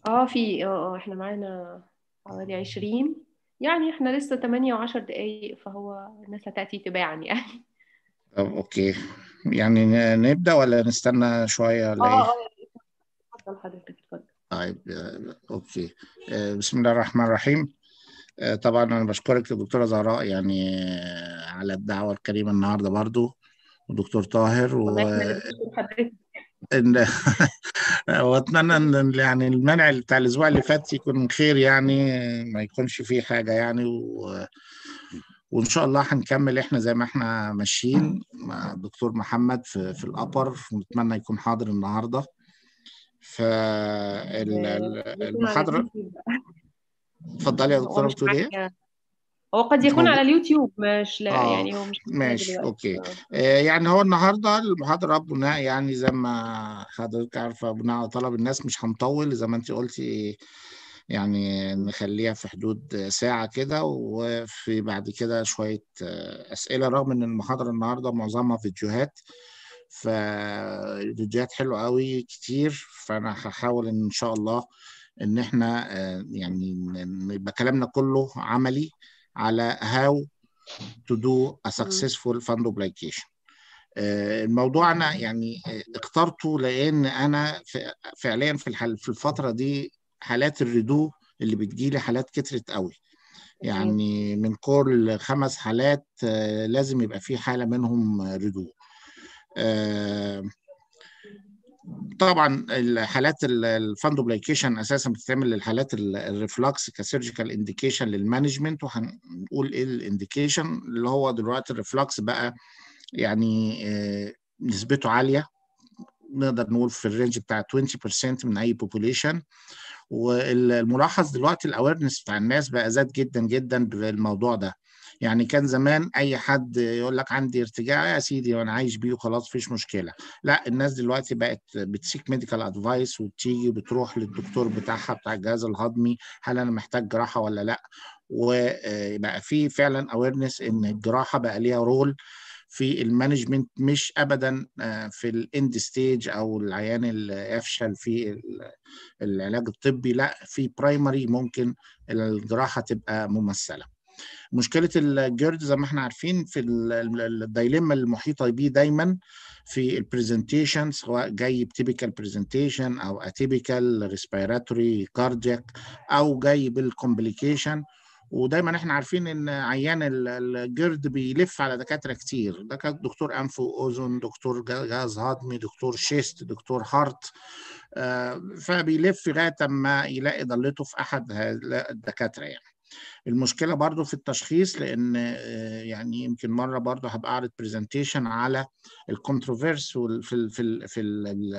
اه في اه اه احنا معانا حوالي عشرين يعني احنا لسه تمانية وعشر دقايق فهو الناس هتأتي تباعا يعني طب اوكي يعني ن- نبدأ ولا نستنى شوية اه ولا ايه اه اتفضل حضرتك اتفضل طيب آه، اوكي آه، بسم الله الرحمن الرحيم آه، طبعا انا بشكرك الدكتورة زهراء يعني آه، على الدعوة الكريمة النهاردة برضو ودكتور طاهر والله و احنا اللي بنشكر حضرتك إن واتمنى ان يعني المنع بتاع الاسبوع اللي فات يكون خير يعني ما يكونش فيه حاجه يعني و... وان شاء الله هنكمل احنا زي ما احنا ماشيين مع الدكتور محمد في في الابر ونتمنى يكون حاضر النهارده يكون على فالمحاضره اليوتيوب بقى اتفضلي يا هو دكتوره مش بتقول ايه؟ معايا هو قد مش يكون موجود على اليوتيوب مش لا اه يعني هو مش معايا ماشي دلوقتي اوكي اه آه يعني هو النهارده المحاضره بناء يعني زي ما حضرتك عارفه بناء على طلب الناس مش هنطول زي ما انت قلتي يعني نخليها في حدود ساعه كده وفي بعد كده شويه آه، اسئله رغم ان المحاضره النهارده معظمها فيديوهات فالفيديوهات حلوه قوي كتير فانا هحاول ان شاء الله ان احنا آه، يعني ن- يبقى كلامنا كله عملي على how to do a مم. successful fund application آه، الموضوع انا يعني آه، اخترته لان انا ف- فعليا في الحل في الفتره دي حالات الردو اللي بتجيلي حالات كترت قوي تمام يعني من كل خمس حالات آه، لازم يبقى في حاله منهم ردو آه، طبعا الحالات الفاندوبلايكيشن اساسا بتتعمل للحالات ال- الريفلكس كسيرجيكال انديكيشن للمانجمنت وهنقول ايه الانديكيشن اللي هو دلوقتي الريفلكس بقى يعني آه، نسبته عاليه نقدر نقول في الرينج بتاع 20% من اي بوبوليشن والملاحظ دلوقتي الاويرنس بتاع الناس بقى زاد جدا جدا بالموضوع ده يعني كان زمان اي حد يقول لك عندي ارتجاع يا سيدي وانا عايش بيه وخلاص مفيش مشكله لا الناس دلوقتي بقت بتسيك ميديكال ادفايس وتيجي بتروح للدكتور بتاعها بتاع الجهاز الهضمي هل انا محتاج جراحه ولا لا وبقى في فعلا اويرنس ان الجراحه بقى ليها رول في المانجمنت مش ابدا آه، في الاند ستيج او العيان اللي يفشل في ال- العلاج الطبي لا في برايمري ممكن الجراحه تبقى ممثله مشكله الجيرد زي ما احنا عارفين في ال- ال- الدايليما المحيطه بيه دايما في البرزنتيشن سواء جاي بتيبيكال برزنتيشن او اتيبيكال ريسبيراتوري كاردياك او جاي بالكومبليكيشن ودايما احنا عارفين ان عيان ال- الجرد بيلف على دكاتره كتير دكاتره دكتور انف واذن دكتور جهاز هضمي دكتور شيست دكتور هارت آه، فبيلف لغايه ما يلاقي ضلته في احد هؤلاء الدكاتره يعني المشكله برضو في التشخيص لان آه، يعني يمكن مره برضو هبقى اعرض برزنتيشن على الكونتروفيرس في ال في ال في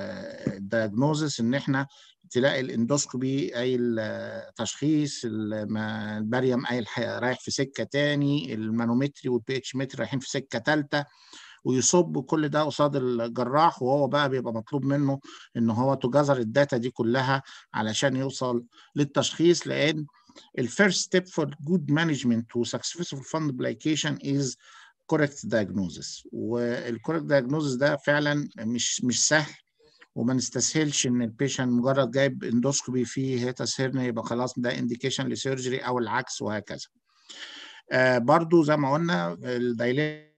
الدياجنوزس ان احنا تلاقي الاندوسكوبي اي التشخيص الم- البريم اي الح- رايح في سكه تاني المانومتري والبي اتش متري رايحين في سكه ثالثه ويصب كل ده قصاد الجراح وهو بقى بيبقى مطلوب منه ان هو تجذر الداتا دي كلها علشان يوصل للتشخيص لان الفيرست ستيب فور جود مانجمنت وسكسسفول فند ابليكيشن از correct diagnosis والcorrect diagnosis ده فعلا مش مش سهل وما نستسهلش ان البيشنت مجرد جايب اندوسكوبي فيه هيتس هيرنيا يبقى خلاص ده انديكيشن لسيرجري او العكس وهكذا آه برضو زي ما قلنا الدايليت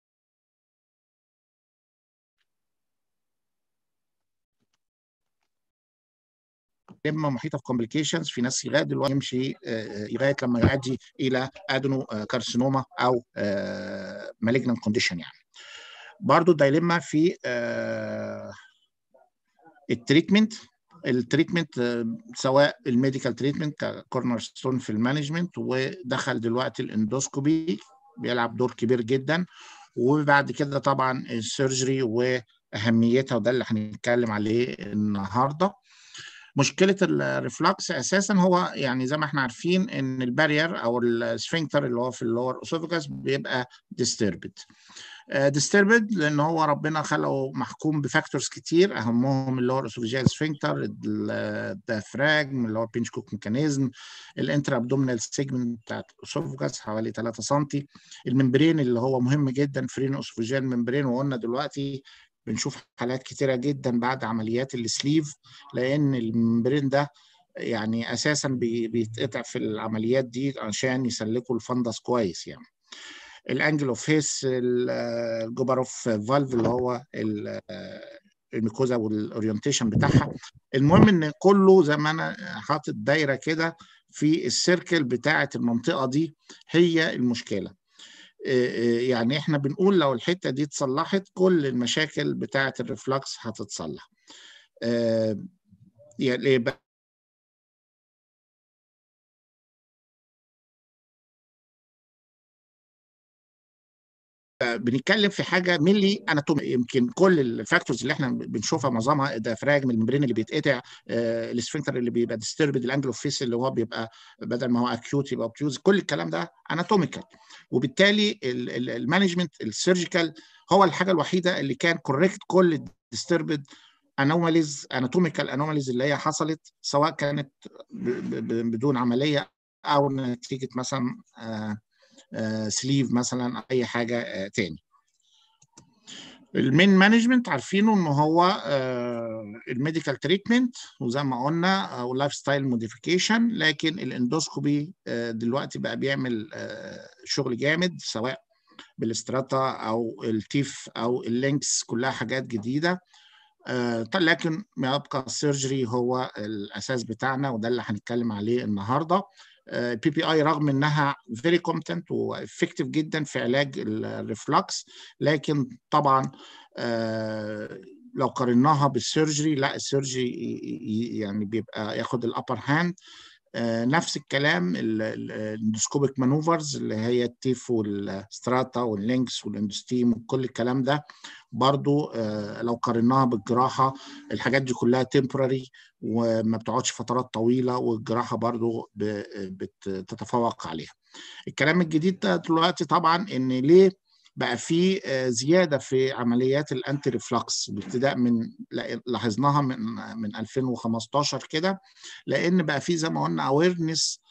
اما محيطه في كومبليكيشنز في ناس لغايه دلوقتي يمشي آه، لغايه لما يؤدي الى ادنو آه، كارسينوما او مالجنان كونديشن يعني برضو دايلما في آه، التريتمنت التريتمنت آه، سواء الميديكال تريتمنت ككورنر ستون في المانجمنت ودخل دلوقتي الاندوسكوبي بيلعب دور كبير جدا وبعد كده طبعا السيرجري واهميتها وده اللي هنتكلم عليه النهارده مشكله الريفلكس اساسا هو يعني زي ما احنا عارفين ان البارير او السفنكتر اللي هو في اللور اسوفيجاس بيبقى ديستربد ديستربد لان هو ربنا خلقه محكوم بفاكتورز كتير اهمهم اللي هو الاسوفيجيال سفنكتر الدافراجم اللي هو بينش كوك ميكانيزم الانترا ابدومينال سيجمنت بتاعت الاسوفيجاس حوالي 3 سم الممبرين اللي هو مهم جدا فرين اسوفيجيال ممبرين وقلنا دلوقتي بنشوف حالات كتيره جدا بعد عمليات السليف لان الممبرين ده يعني اساسا بيتقطع في العمليات دي عشان يسلكوا الفندس كويس يعني الانجل اوف هيس الجبر اوف فالف اللي هو الميكوزا والاورينتيشن بتاعها المهم ان كله زي ما انا حاطط دايره كده في السيركل بتاعه المنطقه دي هي المشكله يعني احنا بنقول لو الحته دي اتصلحت كل المشاكل بتاعه الريفلكس هتتصلح يعني بنتكلم في حاجه ملي اناتومي يمكن كل الفاكتورز اللي احنا بنشوفها معظمها الديافراجم الممبرين اللي بيتقطع آه، الاسفنكتر اللي بيبقى ديستربد الانجل اوف فيس اللي هو بيبقى بدل ما هو اكيوت يبقى اوبتيوز كل الكلام ده اناتوميكال وبالتالي المانجمنت السيرجيكال هو الحاجه الوحيده اللي كان كوريكت كل الديستربد انوماليز اناتوميكال انوماليز اللي هي حصلت سواء كانت بدون عمليه او نتيجه مثلا آه سليف مثلا اي حاجه تاني المين مانجمنت عارفينه ان هو الميديكال تريتمنت وزي ما قلنا او لايف ستايل موديفيكيشن لكن الاندوسكوبي دلوقتي بقى بيعمل شغل جامد سواء بالاستراتا او التيف او اللينكس كلها حاجات جديده لكن ما يبقى السيرجري هو الاساس بتاعنا وده اللي هنتكلم عليه النهارده البي بي اي رغم انها فيري كومبتنت وافكتيف جدا في علاج الريفلكس لكن طبعا لو قارناها بالسيرجري لا السيرجري يعني بيبقى ياخد الابر هاند نفس الكلام الاندوسكوبيك مانوفرز اللي هي التيف والستراتا واللينكس والاندوستيم وكل الكلام ده برضو لو قارناها بالجراحة الحاجات دي كلها تمبراري وما بتقعدش فترات طويلة والجراحة برضو بتتفوق عليها الكلام الجديد ده دلوقتي طبعا ان ليه بقى في زياده في عمليات الانتي ريفلكس بابتداء من لاحظناها من من 2015 كده لان بقى في زي ما قلنا اويرنس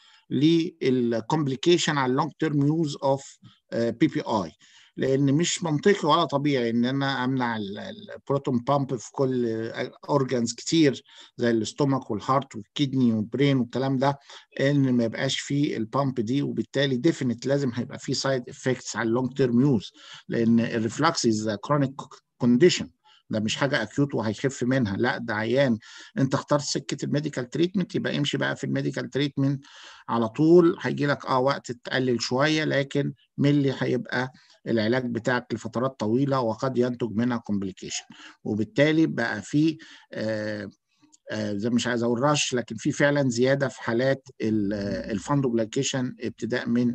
للكومبليكيشن على اللونج تيرم يوز اوف بي بي اي لان مش منطقي ولا طبيعي ان انا امنع البروتون بامب في كل اورجانز كتير زي الاستومك والهارت والكدني والبرين والكلام ده ان ما يبقاش فيه البامب دي وبالتالي ديفينيت لازم هيبقى فيه سايد افكتس على اللونج تيرم يوز لان الريفلكس از كرونيك كونديشن ده مش حاجه اكيوت وهيخف منها لا ده عيان انت اخترت سكه الميديكال تريتمنت يبقى امشي بقى في الميديكال تريتمنت على طول هيجي لك اه وقت تقلل شويه لكن ملي هيبقى العلاج بتاعك لفترات طويله وقد ينتج منها كومبليكيشن وبالتالي بقى في آه آه زي مش عايز اقول رش لكن في فعلا زياده في حالات الفاندوبلايكيشن ابتداء من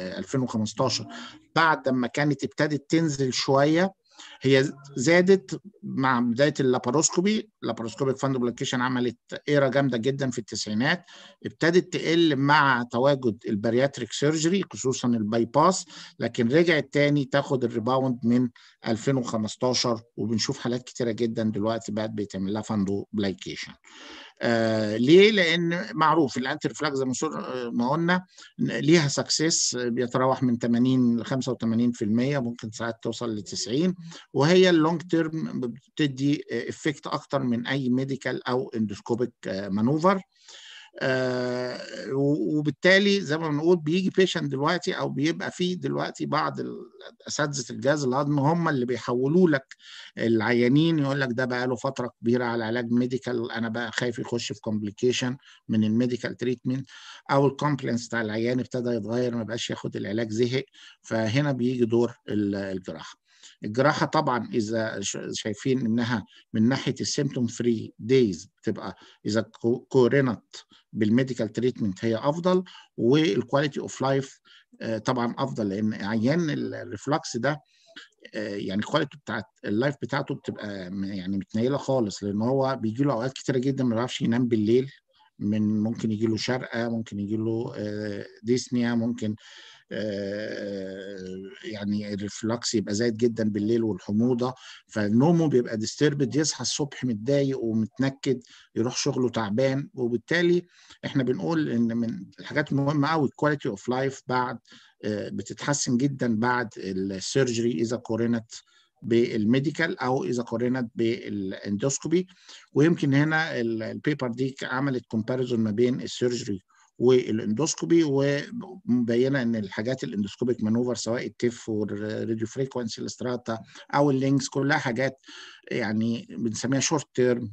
2015 بعد ما كانت ابتدت تنزل شويه هي زادت مع بدايه اللاباروسكوبي اللاباروسكوبيك فاندوبلايكيشن عملت ايرا جامده جدا في التسعينات ابتدت تقل مع تواجد البارياتريك سيرجري خصوصا الباي باس لكن رجعت تاني تاخد الريباوند من 2015 وبنشوف حالات كتيره جدا دلوقتي بقت بيتعمل لها فاندوبلايكيشن آه ليه؟ لان معروف الانتي ريفلاكس زي ما قلنا ليها سكسس بيتراوح من 80 ل 85% ممكن ساعات توصل ل 90 وهي اللونج تيرم بتدي افكت اكتر من اي ميديكال او اندوسكوبيك مانوفر آه وبالتالي زي ما بنقول بيجي بيشنت دلوقتي او بيبقى فيه دلوقتي بعض اساتذه الجهاز الهضمي هم اللي بيحولوا لك العيانين يقول لك ده بقى له فتره كبيره على علاج ميديكال انا بقى خايف يخش في كومبليكيشن من الميديكال تريتمنت او الكومبلنس بتاع العيان ابتدى يتغير ما بقاش ياخد العلاج زهق فهنا بيجي دور الجراحه الجراحه طبعا اذا شايفين انها من ناحيه السيمتوم فري دايز بتبقى اذا كورنت بالميديكال تريتمنت هي افضل والكواليتي اوف لايف طبعا افضل لان عيان الريفلكس ده يعني الكواليتي بتاعت اللايف بتاعته بتبقى يعني متنيله خالص لان هو بيجي له اوقات كتيره جدا ما بيعرفش ينام بالليل من ممكن يجي له شرقه ممكن يجي له ديسنيا ممكن يعني الريفلكس يبقى زايد جدا بالليل والحموضه فنومه بيبقى ديستربد يصحى الصبح متضايق ومتنكد يروح شغله تعبان وبالتالي احنا بنقول ان من الحاجات المهمه قوي الكواليتي اوف لايف بعد بتتحسن جدا بعد السيرجري اذا قورنت بالميديكال او اذا قارنت بالاندوسكوبي ويمكن هنا البيبر دي عملت كومباريزون ما بين السيرجري والاندوسكوبي ومبينه ان الحاجات الاندوسكوبيك مانوفر سواء التيف والراديو فريكونسي الاستراتا او اللينكس كلها حاجات يعني بنسميها شورت تيرم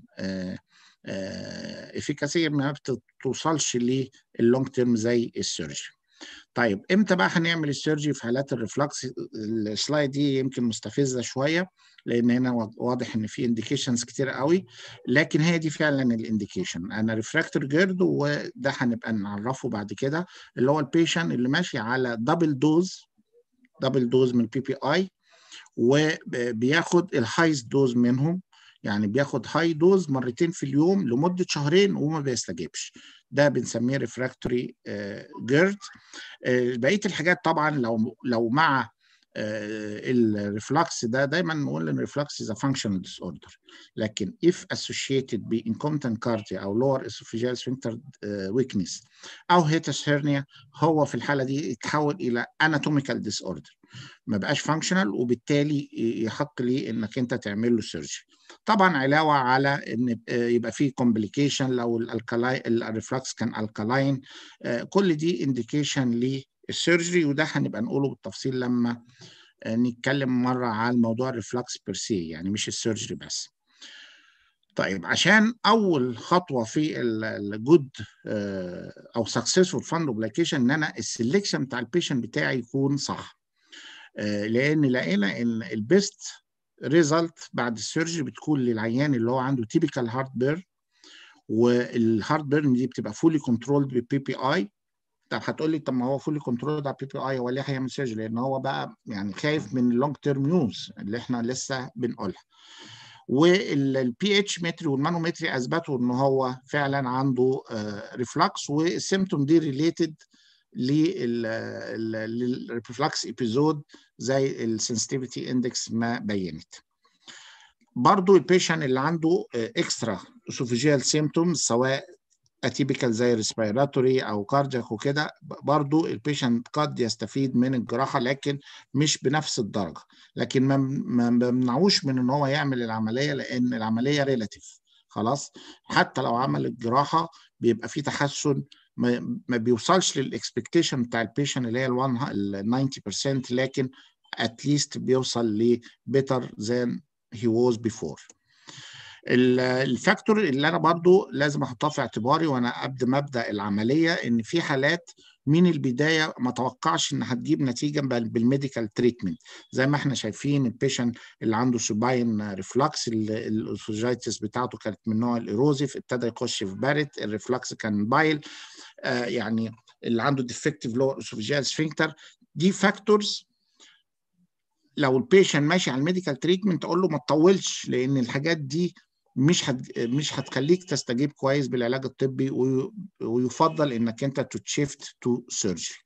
افيكاسيه ما بتوصلش للونج تيرم زي السيرجري طيب امتى بقى هنعمل السيرجي في حالات الريفلكس السلايد دي يمكن مستفزه شويه لان هنا واضح ان في انديكيشنز كتير قوي لكن هي دي فعلا الانديكيشن انا ريفراكتور جيرد وده هنبقى نعرفه بعد كده اللي هو البيشنت اللي ماشي على دبل دوز دبل دوز من البي بي اي وبياخد الهايست دوز منهم يعني بياخد هاي دوز مرتين في اليوم لمده شهرين وما بيستجيبش ده بنسميه ريفراكتوري جيرد بقيه الحاجات طبعا لو لو مع الريفلكس ده دايما نقول ان الريفلكس is a functional disorder لكن if associated ب incompetent cardia او lower esophageal sphincter weakness او hiatus hernia هو في الحاله دي يتحول الى anatomical disorder ما بقاش functional وبالتالي يحق لي انك انت تعمل له سيرجري طبعا علاوه على ان يبقى فيه كومبليكيشن لو الالكالاين الريفلكس كان الكالاين كل دي انديكيشن للسيرجري وده هنبقى نقوله بالتفصيل لما نتكلم مره على موضوع الريفلكس بيرسي يعني مش السيرجري بس طيب عشان اول خطوه في الجود او سكسسفول فاند اوبليكيشن ان انا السلكشن بتاع البيشنت بتاعي يكون صح لان لقينا ان البيست ريزلت بعد السيرجري بتكون للعيان اللي هو عنده تيبيكال هارت بيرن والهارت بيرن دي بتبقى فولي كنترولد بالبي بي اي طب هتقول لي طب ما هو فولي كنترولد على البي بي اي هو ليه هيعمل سيرجري لان هو بقى يعني خايف من اللونج تيرم يوز اللي احنا لسه بنقولها والبي اتش متري والمانومتري اثبتوا ان هو فعلا عنده ريفلكس والسيمتوم دي ريليتد للريفلكس ابيزود زي السنسيتيفيتي اندكس ما بينت برضو البيشن اللي عنده اكسترا اسوفيجيال سيمتومز سواء اتيبيكال زي ريسبيراتوري او كاردياك وكده برضو البيشنت قد يستفيد من الجراحه لكن مش بنفس الدرجه لكن ما بمنعوش من ان هو يعمل العمليه لان العمليه ريلاتيف خلاص حتى لو عمل الجراحه بيبقى في تحسن ما, ما بيوصلش للاكسبكتيشن بتاع البيشنت اللي هي ال 90% لكن اتليست بيوصل ل better than he was before. الفاكتور اللي انا برضو لازم احطها في اعتباري وانا قبل ما ابدا العمليه ان في حالات من البدايه ما توقعش ان هتجيب نتيجه بالميديكال تريتمنت زي ما احنا شايفين البيشنت اللي عنده سوباين ريفلكس الاسوجايتس بتاعته كانت من نوع الايروزيف ابتدى يخش في بارت الريفلكس كان بايل آه يعني اللي عنده ديفكتيف لور اسوفيجيال سفنكتر دي فاكتورز لو البيشنت ماشي على الميديكال تريتمنت تقول له ما تطولش لان الحاجات دي مش هت... مش هتخليك تستجيب كويس بالعلاج الطبي وي... ويفضل انك انت تشيفت تو سيرجري.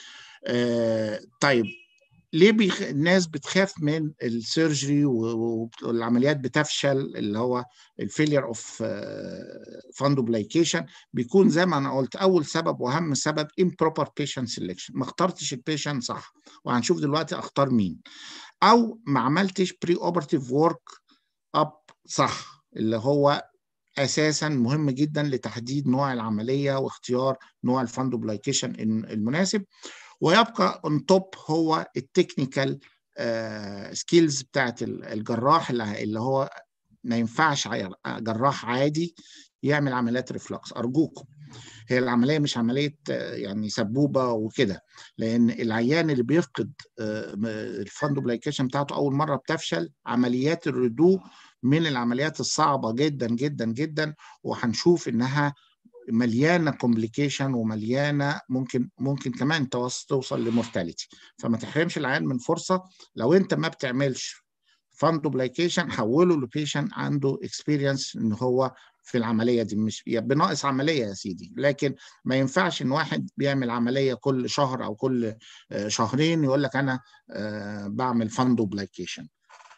آه طيب ليه بيخ... الناس بتخاف من السيرجري والعمليات بتفشل اللي هو الفيلير اوف فاندوبلايكيشن بيكون زي ما انا قلت اول سبب واهم سبب improper patient selection ما اخترتش البيشنت صح وهنشوف دلوقتي اختار مين او ما عملتش بري اوبرتيف ورك اب صح اللي هو اساسا مهم جدا لتحديد نوع العمليه واختيار نوع الفاندوبلايكيشن المناسب ويبقى اون توب هو التكنيكال سكيلز بتاعت الجراح اللي هو ما ينفعش جراح عادي يعمل عمليات ريفلكس ارجوكم هي العمليه مش عمليه يعني سبوبه وكده لان العيان اللي بيفقد الفاندوبلايكيشن بتاعته اول مره بتفشل عمليات الردو من العمليات الصعبه جدا جدا جدا وهنشوف انها مليانه كومبليكيشن ومليانه ممكن ممكن كمان توصل لمورتاليتي فما تحرمش العيان من فرصه لو انت ما بتعملش فاندوبلايكيشن حوله لبيشن عنده اكسبيرينس ان هو في العمليه دي مش بناقص عمليه يا سيدي لكن ما ينفعش ان واحد بيعمل عمليه كل شهر او كل شهرين يقول لك انا بعمل فاندوبلايكيشن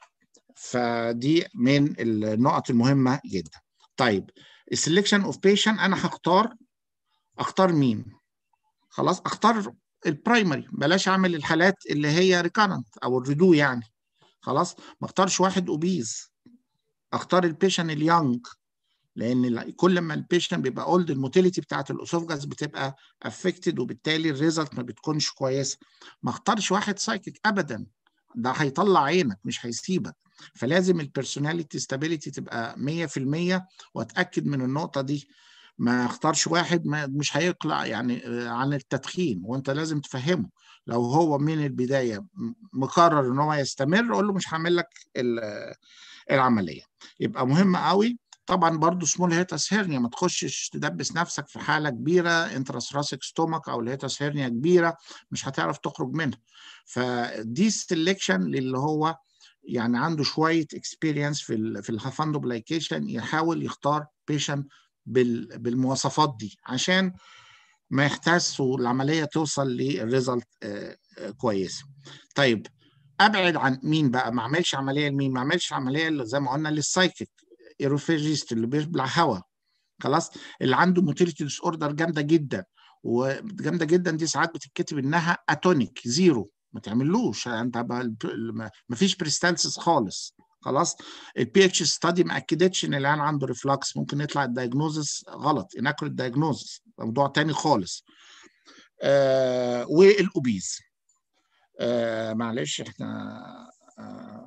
فدي من النقط المهمه جدا طيب السلكشن اوف بيشن انا هختار اختار مين خلاص اختار البرايمري بلاش اعمل الحالات اللي هي ريكارنت او الردو يعني خلاص ما اختارش واحد اوبيز اختار البيشن اليونج لان كل ما البيشن بيبقى اولد الموتيليتي بتاعت الاسوفجاس بتبقى افكتد وبالتالي الريزلت ما بتكونش كويسه ما اختارش واحد سايكيك ابدا ده هيطلع عينك مش هيسيبك فلازم البيرسوناليتي ستابيليتي تبقى 100% واتاكد من النقطه دي ما اختارش واحد ما مش هيقلع يعني عن التدخين وانت لازم تفهمه لو هو من البدايه مقرر ان هو يستمر قول له مش هعمل لك العمليه يبقى مهم قوي طبعا برضو سمول هيتاس هيرنيا ما تخشش تدبس نفسك في حاله كبيره انتراسراسيك ستومك او الهيتاس هيرنيا كبيره مش هتعرف تخرج منها فدي سيلكشن للي هو يعني عنده شويه اكسبيرينس في ال في الهافاندوبلايكيشن يحاول يختار بيشن بالمواصفات دي عشان ما يحتاس العمليه توصل للريزلت كويسه. طيب ابعد عن مين بقى؟ ما اعملش عمليه لمين؟ ما اعملش عمليه زي ما قلنا للسايكيك ايروفيجيست اللي بيبلع هواء خلاص اللي عنده موتيليتي ديس اوردر جامده جدا وجامده جدا دي ساعات بتتكتب انها اتونيك زيرو ما تعملوش انت ما فيش بريستالسيس خالص خلاص البي اتش ستادي ما اكدتش ان العيان عنده ريفلكس ممكن يطلع الدايجنوزس غلط اناكوريت دايجنوزس موضوع تاني خالص آه والاوبيز آه معلش احنا آه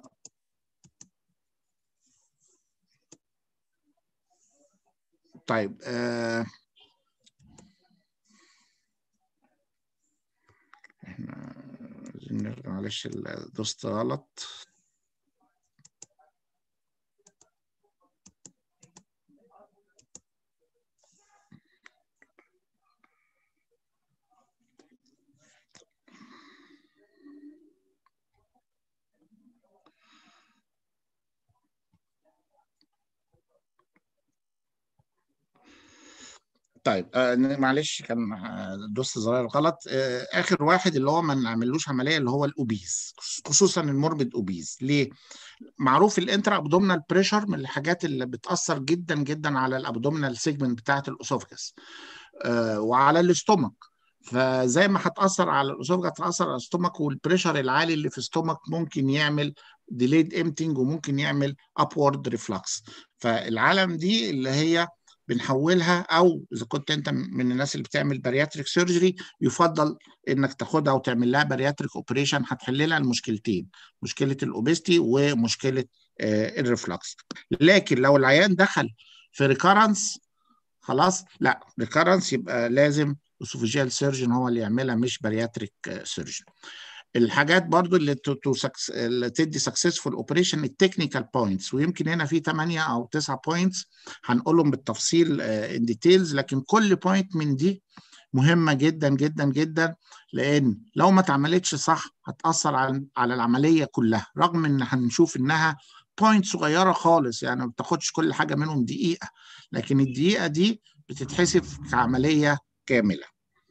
طيب آه احنا عايزين نرجع معلش دوست غلط طيب آه معلش كان دوست زرار غلط آه اخر واحد اللي هو ما نعملوش عمليه اللي هو الاوبيز خصوصا الموربيد اوبيز ليه؟ معروف الانترا ابدومينال بريشر من الحاجات اللي بتاثر جدا جدا على الابدومينال سيجمنت بتاعه الاسوفجس آه وعلى الاستومك فزي ما هتاثر على الاسوفجس هتاثر على الاستومك والبريشر العالي اللي في الاستومك ممكن يعمل ديليد امتنج وممكن يعمل ابورد ريفلكس فالعالم دي اللي هي بنحولها او اذا كنت انت من الناس اللي بتعمل بارياتريك سيرجري يفضل انك تاخدها وتعمل لها بارياتريك اوبريشن هتحل لها المشكلتين مشكله الاوبستي ومشكله آه الريفلكس لكن لو العيان دخل في ريكارنس خلاص لا ريكارنس يبقى لازم اسوفيجيال سيرجن هو اللي يعملها مش بارياتريك سيرجن الحاجات برضو اللي, تو سكس... اللي تدي سكسسفول اوبريشن التكنيكال بوينتس ويمكن هنا في 8 او 9 بوينتس هنقولهم بالتفصيل ان ديتيلز لكن كل بوينت من دي مهمه جدا جدا جدا لان لو ما اتعملتش صح هتاثر على على العمليه كلها رغم ان هنشوف انها بوينت صغيره خالص يعني ما بتاخدش كل حاجه منهم دقيقه لكن الدقيقه دي بتتحسب كعمليه كامله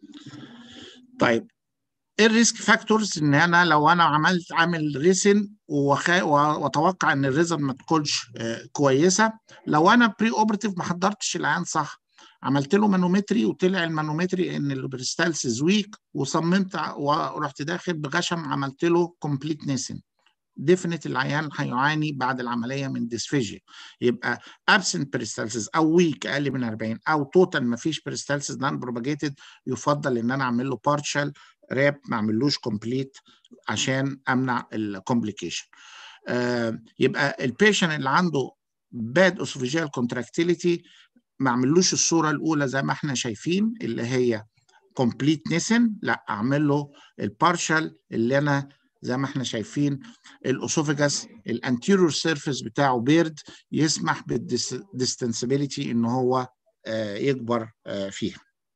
طيب ايه الريسك فاكتورز ان انا لو انا عملت عامل ريسن وخا... واتوقع ان الريزن ما تكونش آه كويسه لو انا بري اوبرتيف ما حضرتش العيان صح عملت له مانومتري وطلع المانومتري ان البريستالسيس ويك وصممت ورحت داخل بغشم عملت له كومبليت نيسن ديفنت العيان هيعاني بعد العمليه من ديسفيجيا يبقى ابسنت بريستالسيس او ويك اقل من 40 او توتال ما فيش بريستالسيس نان بروباجيتد يفضل ان انا اعمل له بارشال راب ما اعملوش كومبليت عشان امنع الكومبليكيشن آه يبقى البيشن اللي عنده باد اسوفيجيال كونتراكتيليتي ما اعملوش الصوره الاولى زي ما احنا شايفين اللي هي كومبليت نيسن لا اعمل له البارشال اللي انا زي ما احنا شايفين الاسوفيجاس الانتيريور سيرفيس بتاعه بيرد يسمح بالديستنسبيليتي ان هو آه يكبر آه فيها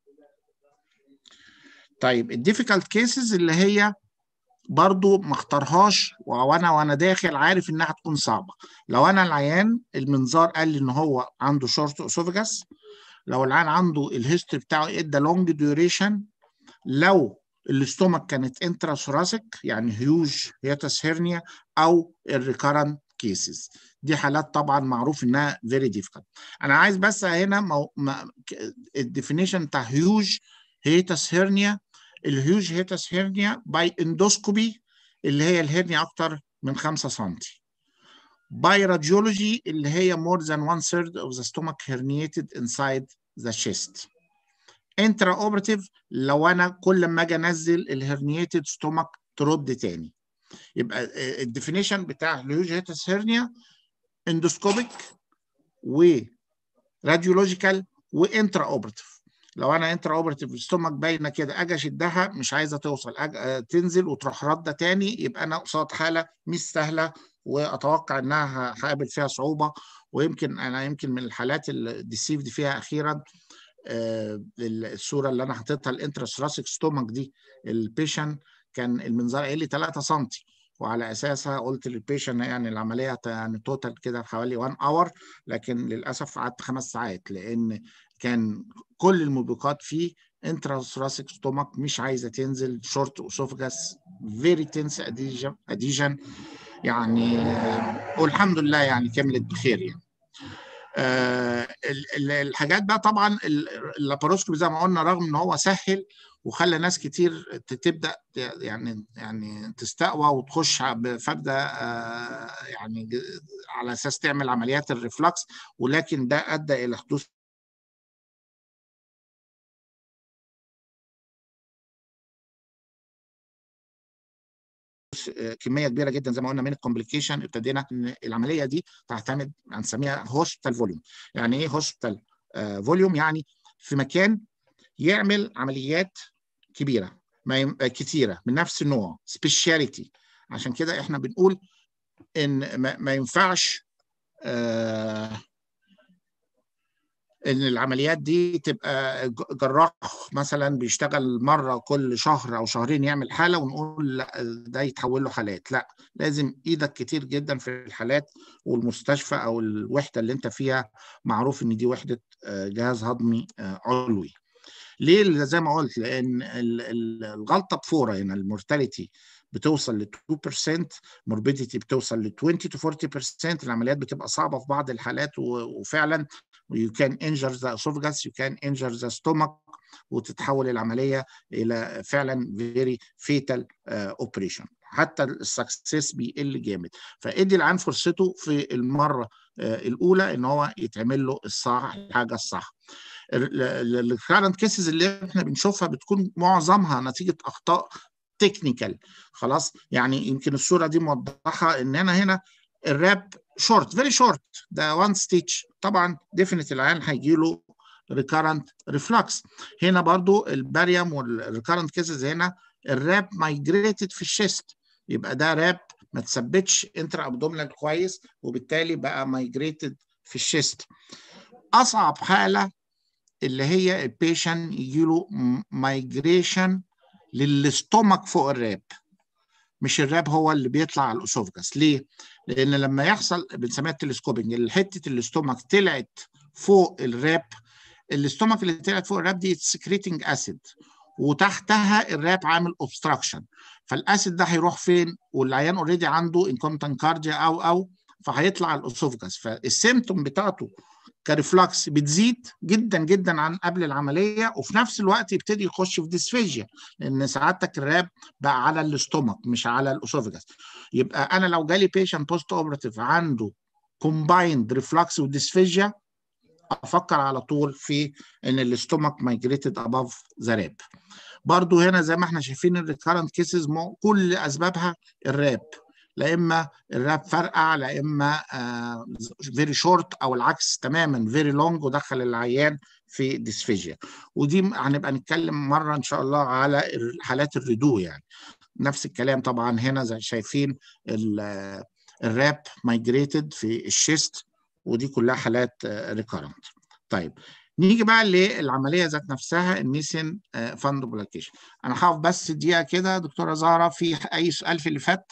طيب الديفيكالت كيسز اللي هي برضو ما اختارهاش وانا وانا داخل عارف انها هتكون صعبه لو انا العيان المنظار قال لي ان هو عنده شورت اسوفيجاس لو العيان عنده الهيستوري بتاعه ادى لونج ديوريشن لو الاستومك كانت انترا ثوراسيك يعني هيوج هيتس هيرنيا او الريكارنت كيسز دي حالات طبعا معروف انها فيري ديفيكالت انا عايز بس هنا مو... ما... الديفينيشن بتاع هيوج هيتس هيرنيا الهيوج هيتس هيرنيا باي اندوسكوبي اللي هي الهيرنيا اكتر من 5 سم بايراجيولوجي اللي هي more than one third of the stomach herniated inside the chest انترا اوبراتيف لو انا كل ما اجي انزل الهرنيتد ستومك ترد تاني يبقى الديفينيشن بتاع الهيوج هيتس هيرنيا اندوسكوبيك وراديولوجيكال وانترا اوبراتيف لو انا انترا اوبراتيف الستومك باينه كده اجي اشدها مش عايزه توصل أجي تنزل وتروح رده تاني يبقى انا قصاد حاله مش سهله واتوقع انها هقابل فيها صعوبه ويمكن انا يمكن من الحالات اللي ديسيفد فيها اخيرا آه الصوره اللي انا حاططها الانتراسراسيك ستومك دي البيشن كان المنظار قايل لي 3 سم وعلى اساسها قلت للبيشن يعني العمليه يعني توتال كده حوالي 1 اور لكن للاسف قعدت خمس ساعات لان كان كل الموبقات فيه انتراسراسيك ستومك مش عايزه تنزل شورت اسوفجاس فيري تنس اديجن يعني والحمد لله يعني كملت بخير يعني آه الحاجات بقى طبعا اللاباروسكوبي زي ما قلنا رغم ان هو سهل وخلى ناس كتير تبدا يعني يعني تستقوى وتخش فابدا آه يعني على اساس تعمل عمليات الريفلكس ولكن ده ادى الى حدوث كميه كبيره جدا زي ما قلنا من الكومبليكيشن ابتدينا ان العمليه دي تعتمد هنسميها هوسبيتال فوليوم يعني ايه هوسبيتال فوليوم يعني في مكان يعمل عمليات كبيره ما يم... كتيره من نفس النوع سبيشاليتي عشان كده احنا بنقول ان ما, ما ينفعش آه ان العمليات دي تبقى جراح مثلا بيشتغل مره كل شهر او شهرين يعمل حاله ونقول لا ده يتحول له حالات لا لازم ايدك كتير جدا في الحالات والمستشفى او الوحده اللي انت فيها معروف ان دي وحده جهاز هضمي علوي ليه زي ما قلت لان الغلطه بفوره هنا المورتاليتي بتوصل ل 2% موربيديتي بتوصل ل 20 to 40% العمليات بتبقى صعبه في بعض الحالات وفعلا you can injure the esophagus you can injure the stomach وتتحول العمليه الى فعلا very fatal uh, operation حتى السكسس بيقل جامد فادي العين فرصته في المره uh, الاولى ان هو يتعمل له الصح الحاجه الصح الكارنت كيسز اللي احنا بنشوفها بتكون معظمها نتيجه اخطاء تكنيكال خلاص يعني يمكن الصوره دي موضحه ان انا هنا الراب شورت فيري شورت ده وان ستيتش طبعا ديفينيت العيان هيجي له ريكارنت ريفلكس هنا برضو الباريوم والريكارنت كيسز هنا الراب مايجريتد في الشيست يبقى ده راب ما تثبتش انترا ابدومينال كويس وبالتالي بقى مايجريتد في الشيست اصعب حاله اللي هي البيشن يجي له مايجريشن للاستومك فوق الراب مش الراب هو اللي بيطلع على الاسوفجاس ليه؟ لان لما يحصل بنسميها التلسكوبنج حته الاستومك طلعت فوق الراب الاستومك اللي طلعت فوق الراب دي سكريتنج اسيد وتحتها الراب عامل اوبستراكشن فالاسيد ده هيروح فين والعيان اوريدي عنده انكومتن كارديا او او فهيطلع على الاسوفجاس فالسيمتوم بتاعته كريفلكس بتزيد جدا جدا عن قبل العمليه وفي نفس الوقت يبتدي يخش في ديسفيجيا لان سعادتك الراب بقى على الاستومك مش على الاسوفجاس يبقى انا لو جالي بيشنت بوست اوبراتيف عنده كومبايند ريفلكس وديسفيجيا افكر على طول في ان الاستومك مايجريتد اباف ذا راب برضو هنا زي ما احنا شايفين الريكارنت كيسز كل اسبابها الراب لا اما الراب فرقع لا اما فيري uh, شورت او العكس تماما فيري لونج ودخل العيان في ديسفيجيا ودي هنبقى نتكلم مره ان شاء الله على حالات الردو يعني نفس الكلام طبعا هنا زي شايفين الراب مايجريتد في الشيست ودي كلها حالات ريكارنت طيب نيجي بقى للعمليه ذات نفسها النيسن فاندوبلاكيشن انا هقف بس دقيقه كده دكتوره زهره في اي سؤال في اللي فات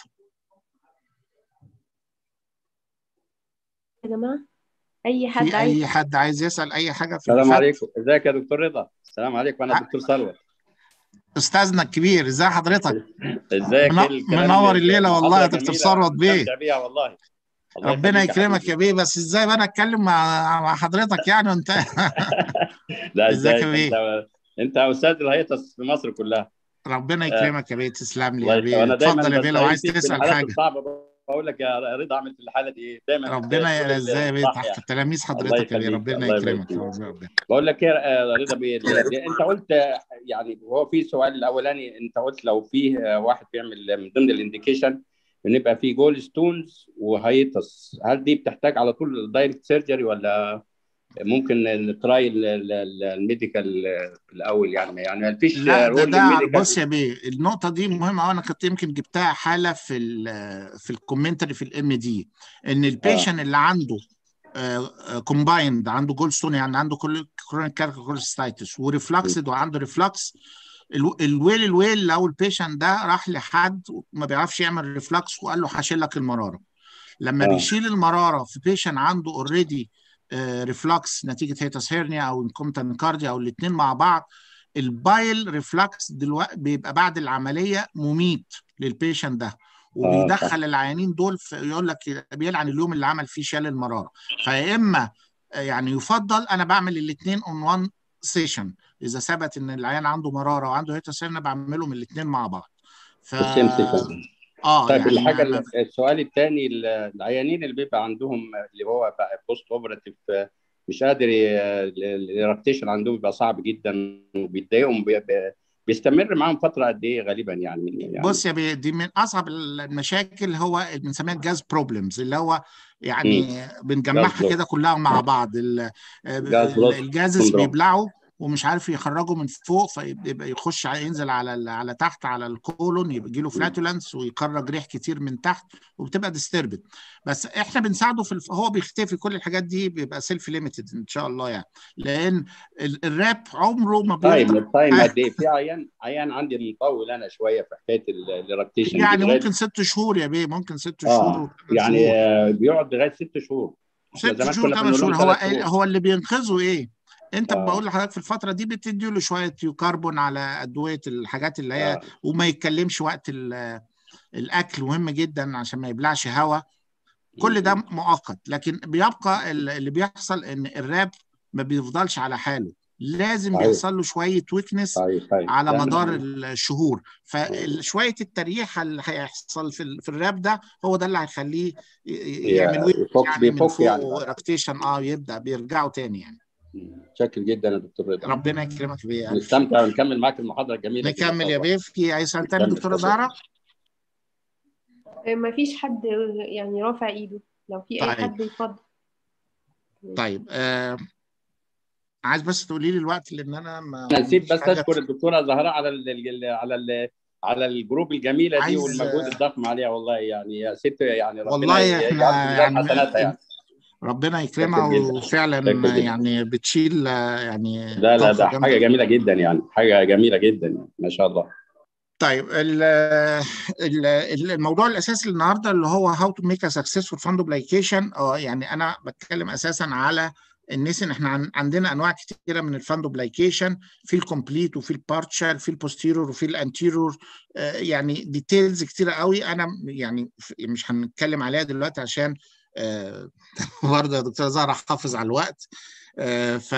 يا جماعه اي حد في عايز اي حد عايز يسال اي حاجه في السلام اللي فات؟ عليكم ازيك يا دكتور رضا السلام عليكم انا الدكتور ثروت استاذنا الكبير ازي حضرتك ازيك من- إيه الكلام منور اللي- الليلة والله يا محاضرة دكتور جميلة، ثروت بيه. مستمتع بيها والله الله ربنا يخليك يكرمك حبيبي. يا بيه بس ازاي بقى انا اتكلم مع مع حضرتك يعني وانت لا ازيك ازيك يا بيه؟ انت انت استاذ الهيئه في مصر كلها ربنا يكرمك يا بيه تسلم لي الله يا يخليك. بيه وانا دايما اتفضل يا بيه لو عايز بستعين فيك في تسال الحالات حاجه الصعبه بقول لك يا رضا اعمل في الحاله دي ايه دايما ربنا بتقول يا ازاي الصح تحت يعني. تلاميذ الله حضرتك يا بيه يخليك، ربنا الله يكرمك يبارك يا رب. بقول لك ايه يا رضا بيه انت قلت يعني هو في سؤال الاولاني انت قلت لو في واحد بيعمل من ضمن الانديكيشن ان يبقى في جول ستونز وهيتس هل دي بتحتاج على طول دايركت سيرجري ولا ممكن نتراي ال- ال- ال- الميديكال الاول يعني يعني ما فيش لا ده رول ده للميديكال بص يا بيه النقطة دي مهمة أوي أنا كنت يمكن جبتها حالة في ال في الكومنتري في الام دي إن البيشن اللي عنده كومبايند عنده جول ستون يعني عنده كل كرونيك كاركولوسيتايتس وريفلكسد وعنده ريفلكس الو- الويل الويل لو البيشن ده راح لحد ما بيعرفش يعمل ريفلكس وقال له هشيل لك المرارة لما آه. بيشيل المرارة في بيشن عنده اوريدي ريفلكس نتيجة هيتس هيرنيا أو انكومتن كارديا أو الاثنين مع بعض البايل ريفلكس دلوقتي بيبقى بعد العمليه مميت للبيشنت ده وبيدخل العيانين دول في يقول لك بيلعن اليوم اللي عمل فيه شال المراره فيا اما يعني يفضل انا بعمل الاثنين اون وان سيشن اذا ثبت ان العيان عنده مراره وعنده هيتاسيرنا بعملهم الاثنين مع بعض ف السيم سيكونس اه طيب يعني الحاجه ما- السؤال الثاني العيانين اللي بيبقى عندهم اللي هو بوست اوبراتيف مش قادر الايركتيشن عندهم بيبقى صعب جدا وبيتضايقهم بي- بي- بيستمر معاهم فتره قد ايه غالبا يعني يعني بص يا بيه دي من اصعب المشاكل هو بنسميها الجاز بروبلمز اللي هو يعني بنجمعها جاز كده كلها مع بعض ال- جاز بلوك الجازز سندروم. بيبلعوا ومش عارف يخرجوا من فوق فيبقى يخش على- ينزل على ال- على تحت على الكولون يجي له فلاتولنس ويخرج ريح كتير من تحت وبتبقى ديستربد بس احنا بنساعده في الف... هو بيختفي كل الحاجات دي بيبقى سيلف ليميتد ان شاء الله يعني لان ال- الراب عمره ما بيقطع تايم التايم قد ايه في عيان عيان عندي مطول انا شويه في حكايه الايركتيشن يعني ممكن ست شهور يا بيه ممكن ست اه شهور وثمان يعني شهور. آه، بيقعد لغايه ست شهور احنا ست زمان شهور كنا ثمان بنقول شهور لهم هو ثلاث شهور هو اللي بينقذه ايه؟ انت آه. بقول لحضرتك في الفتره دي بتدي له شويه يوكربون على ادويه الحاجات اللي هي آه. وما يتكلمش وقت ال- الاكل مهم جدا عشان ما يبلعش هواء كل ده مؤقت لكن بيبقى ال- اللي بيحصل ان الراب ما بيفضلش على حاله لازم صحيح. بيحصل له شويه ويكنس صحيح صحيح على لا، مدار لا. الشهور فشويه التريحه اللي هيحصل في ال- في الراب ده هو ده اللي هيخليه ي- ي- يعمل ويك يفك يعني من بيفك يعني فوق ركتيشن اه يبدا بيرجعوا تاني يعني شكر جدا يا دكتور رضا ربنا يكرمك بيه يعني. نستمتع ونكمل معاك المحاضره الجميله دي. نكمل يا بيه في اي سؤال تاني نكمل. دكتوره زهره ما فيش حد يعني رافع ايده لو في اي طيب. حد يفضل طيب آه عايز بس تقولي لي الوقت لان انا ما انا نسيت بس حاجة- اشكر الدكتوره زهراء على ال ال على ال على الجروب الجميله دي عايز- والمجهود الضخم عليها والله يعني يا ست يعني ربنا والله يجعل إحنا في ميزان يعني- حسناتها يعني ربنا يكرمها شكراً جداً. وفعلا شكراً جداً. يعني بتشيل آه، يعني لا لا طاقة ده جامدة حاجه جميله جدا يعني حاجه جميله جدا يعني. ما شاء الله طيب ال ال ال- الموضوع الاساسي النهارده اللي هو هاو تو ميك ا سكسسفول فاند ابليكيشن اه يعني انا بتكلم اساسا على الناس ان احنا عن- عندنا انواع كتيره من الفاند ابليكيشن في الكومبليت وفي البارشال في البوستيرور وفي الانتيرور آه يعني ديتيلز كتيره قوي انا يعني ف- مش هنتكلم عليها دلوقتي عشان آه برضه يا دكتوره زهره حافظ على الوقت آه ف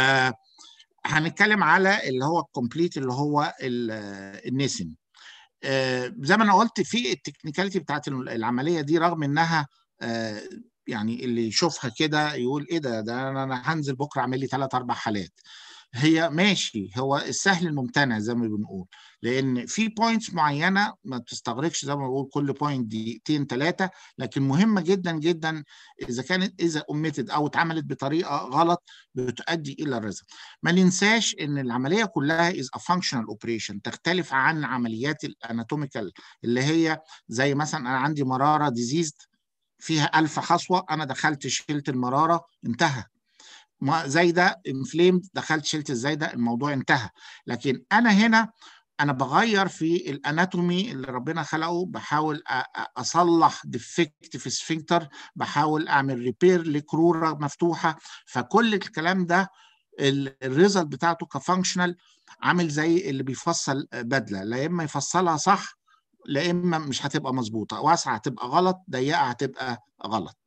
هنتكلم على اللي هو الكومبليت اللي هو ال- النسن آه، زي ما انا قلت في التكنيكاليتي بتاعت العمليه دي رغم انها آه، يعني اللي يشوفها كده يقول ايه ده ده انا أنا هنزل بكره اعمل لي ثلاث اربع حالات هي ماشي هو السهل الممتنع زي ما بنقول لان في بوينتس معينه ما بتستغرقش زي ما بقول كل بوينت دقيقتين ثلاثه لكن مهمه جدا جدا اذا كانت اذا اوميتد او اتعملت بطريقه غلط بتؤدي الى الرزق ما ننساش ان العمليه كلها از ا فانكشنال اوبريشن تختلف عن عمليات الاناتوميكال اللي هي زي مثلا انا عندي مراره ديزيزد فيها ألف حصوه انا دخلت شلت المراره انتهى ما زايده انفليمد دخلت شلت الزايده الموضوع انتهى لكن انا هنا انا بغير في الاناتومي اللي ربنا خلقه بحاول أ- أ- اصلح ديفكت في السفنكتر بحاول اعمل ريبير لكروره مفتوحه فكل الكلام ده الريزلت بتاعته كفانكشنال عامل زي اللي بيفصل بدله لا اما يفصلها صح لا اما مش هتبقى مظبوطه واسعه هتبقى غلط ضيقه هتبقى غلط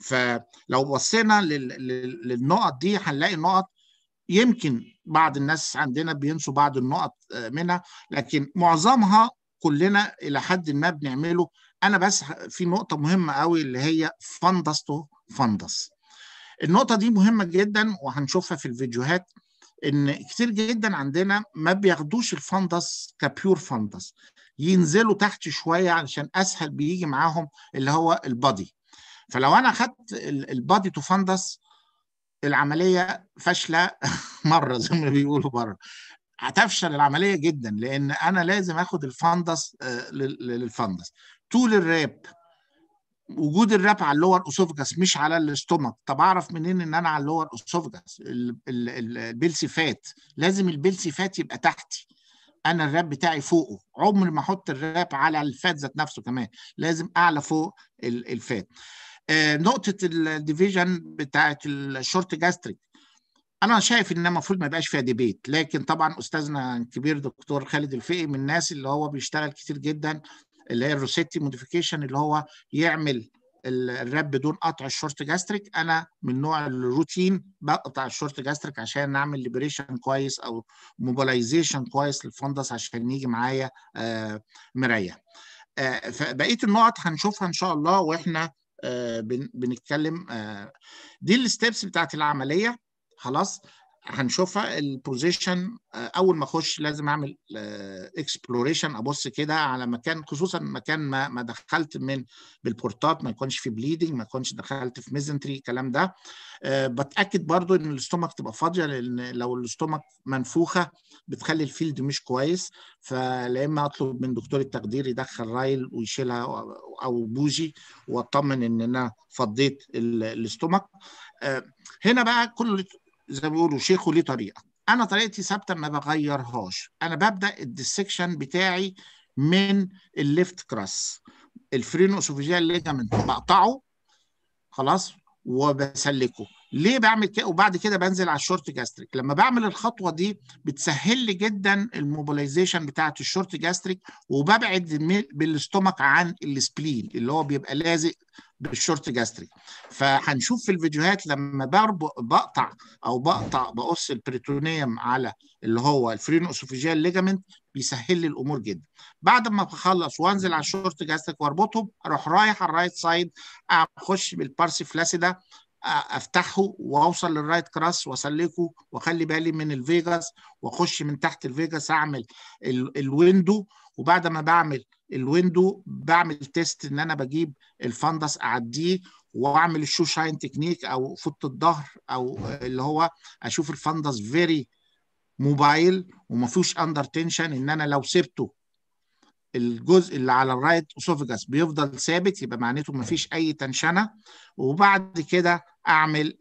فلو بصينا لل- لل- للنقط دي هنلاقي نقط يمكن بعض الناس عندنا بينسوا بعض النقط آه، منها لكن معظمها كلنا الى حد ما بنعمله انا بس في نقطه مهمه قوي اللي هي فندس تو فندس النقطه دي مهمه جدا وهنشوفها في الفيديوهات ان كتير جدا عندنا ما بياخدوش الفندس كبيور فندس ينزلوا تحت شويه علشان اسهل بيجي معاهم اللي هو البادي فلو انا اخدت البادي تو فندس العمليه فاشله مره زي ما بيقولوا بره هتفشل العمليه جدا لان انا لازم اخد الفندس للفندس طول الراب وجود الراب على اللور اسوفجاس مش على الاستومك طب اعرف منين ان انا على اللور اسوفجاس البلسي فات لازم البلسي فات يبقى تحتي انا الراب بتاعي فوقه عمري ما احط الراب على الفات ذات نفسه كمان لازم اعلى فوق الفات آه نقطه الديفيجن بتاعت الشورت جاستريك انا شايف ان المفروض ما يبقاش فيها ديبيت لكن طبعا استاذنا الكبير دكتور خالد الفقي من الناس اللي هو بيشتغل كتير جدا اللي هي الروسيتي موديفيكيشن اللي هو يعمل الراب بدون قطع الشورت جاستريك انا من نوع الروتين بقطع الشورت جاستريك عشان نعمل ليبريشن كويس او موبيلايزيشن كويس للفندس عشان يجي معايا آه مريح آه فبقيه النقط هنشوفها ان شاء الله واحنا آه بن بنتكلم آه دي الستبس بتاعت العمليه خلاص هنشوفها البوزيشن اول ما اخش لازم اعمل اكسبلوريشن ابص كده على مكان خصوصا مكان ما ما دخلت من بالبورتات ما يكونش في بليدنج ما يكونش دخلت في ميزنتري الكلام ده أه بتاكد برضو ان الاستومك تبقى فاضيه لان لو الاستومك منفوخه بتخلي الفيلد مش كويس فلا اما اطلب من دكتور التخدير يدخل رايل ويشيلها او بوجي واطمن ان انا فضيت الاستومك أه هنا بقى كل زي ما بيقولوا شيخه ليه طريقه انا طريقتي ثابته ما بغيرهاش انا ببدا الديسكشن بتاعي من الليفت كراس الفرينو اسوفيجيال ليجامنت بقطعه خلاص وبسلكه ليه بعمل كده وبعد كده بنزل على الشورت جاستريك لما بعمل الخطوه دي بتسهل لي جدا الموبيلايزيشن بتاعه الشورت جاستريك وببعد بالاستومك عن السبلين اللي هو بيبقى لازق بالشورت جاستريك فهنشوف في الفيديوهات لما بقطع او بقطع بقص البريتونيوم على اللي هو الفرينو اسوفيجيال ليجامنت بيسهل لي الامور جدا بعد ما بخلص وانزل على الشورت جاستريك واربطهم اروح رايح على الرايت سايد اخش بالبارسي فلاسيدا افتحه واوصل للرايت كراس واسلكه واخلي بالي من الفيجاس واخش من تحت الفيجاس اعمل الويندو وبعد ما بعمل الويندو بعمل تيست ان انا بجيب الفندس اعديه واعمل الشو شاين تكنيك او فوت الظهر او اللي هو اشوف الفندس فيري موبايل وما فيهوش اندر تنشن ان انا لو سبته الجزء اللي على الرايت اسوفجاس بيفضل ثابت يبقى معناته ما فيش اي تنشنه وبعد كده اعمل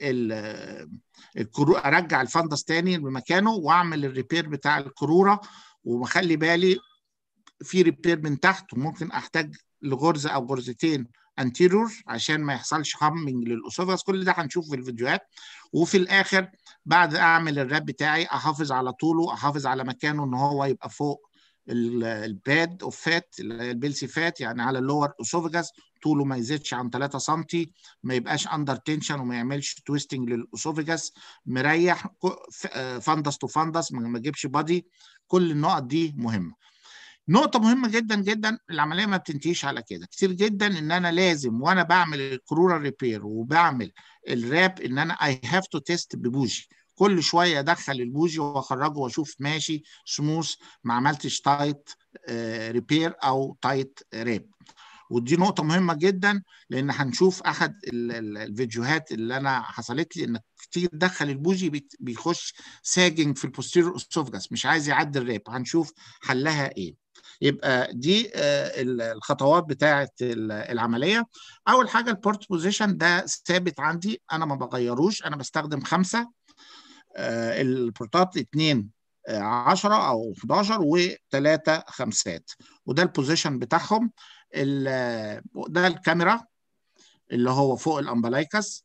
الكرو ارجع الفندس تاني لمكانه واعمل الريبير بتاع الكروره وبخلي بالي في ريبير من تحت وممكن احتاج لغرزه او غرزتين انتيرور عشان ما يحصلش هامنج للاسوفاس كل ده هنشوف في الفيديوهات وفي الاخر بعد اعمل الراب بتاعي احافظ على طوله احافظ على مكانه ان هو يبقى فوق الباد اوف فات اللي هي البيلسي فات يعني على اللور اسوفجاس طوله ما يزيدش عن 3 سم ما يبقاش اندر تنشن وما يعملش تويستنج للاسوفجاس مريح فندس تو فندس ما يجيبش بادي كل النقط دي مهمه نقطة مهمة جدا جدا العملية ما بتنتهيش على كده كتير جدا ان انا لازم وانا بعمل الكرورة ريبير وبعمل الراب ان انا اي هاف تو تيست ببوجي كل شويه ادخل البوجي واخرجه واشوف ماشي سموث ما عملتش تايت ريبير او تايت راب ودي نقطة مهمة جدا لأن هنشوف أحد الفيديوهات اللي أنا حصلت لي إنك تيجي تدخل البوجي بيخش ساجنج في البوستيريور اسوفجاس مش عايز يعدي الراب هنشوف حلها إيه يبقى دي الخطوات بتاعة العملية أول حاجة البورت بوزيشن ده ثابت عندي أنا ما بغيروش أنا بستخدم خمسة البورتات اتنين 10 او 11 وثلاثه خمسات وده البوزيشن بتاعهم ده الكاميرا اللي هو فوق الامبلايكس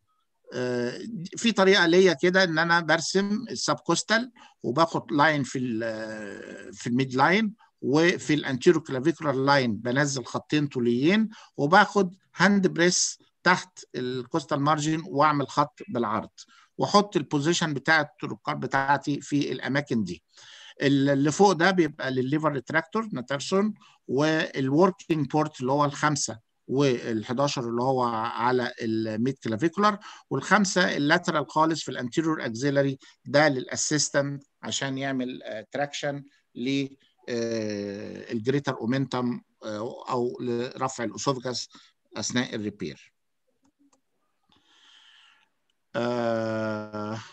في طريقه ليا كده ان انا برسم السب كوستال وباخد لاين في في الميد لاين وفي الانتيرو كلافيكولار لاين بنزل خطين طوليين وباخد هاند بريس تحت الكوستال مارجن واعمل خط بالعرض واحط البوزيشن بتاع الطرقات بتاعتي في الاماكن دي اللي فوق ده بيبقى للليفر ريتراكتور ناترسون والوركينج بورت اللي هو الخمسه وال11 اللي هو على الميد كلافيكولار والخمسه اللاترال خالص في الانتيريور اكزيلري ده للاسيستنت عشان يعمل تراكشن ل الجريتر اومنتم او لرفع الاسوفجاس اثناء الريبير آه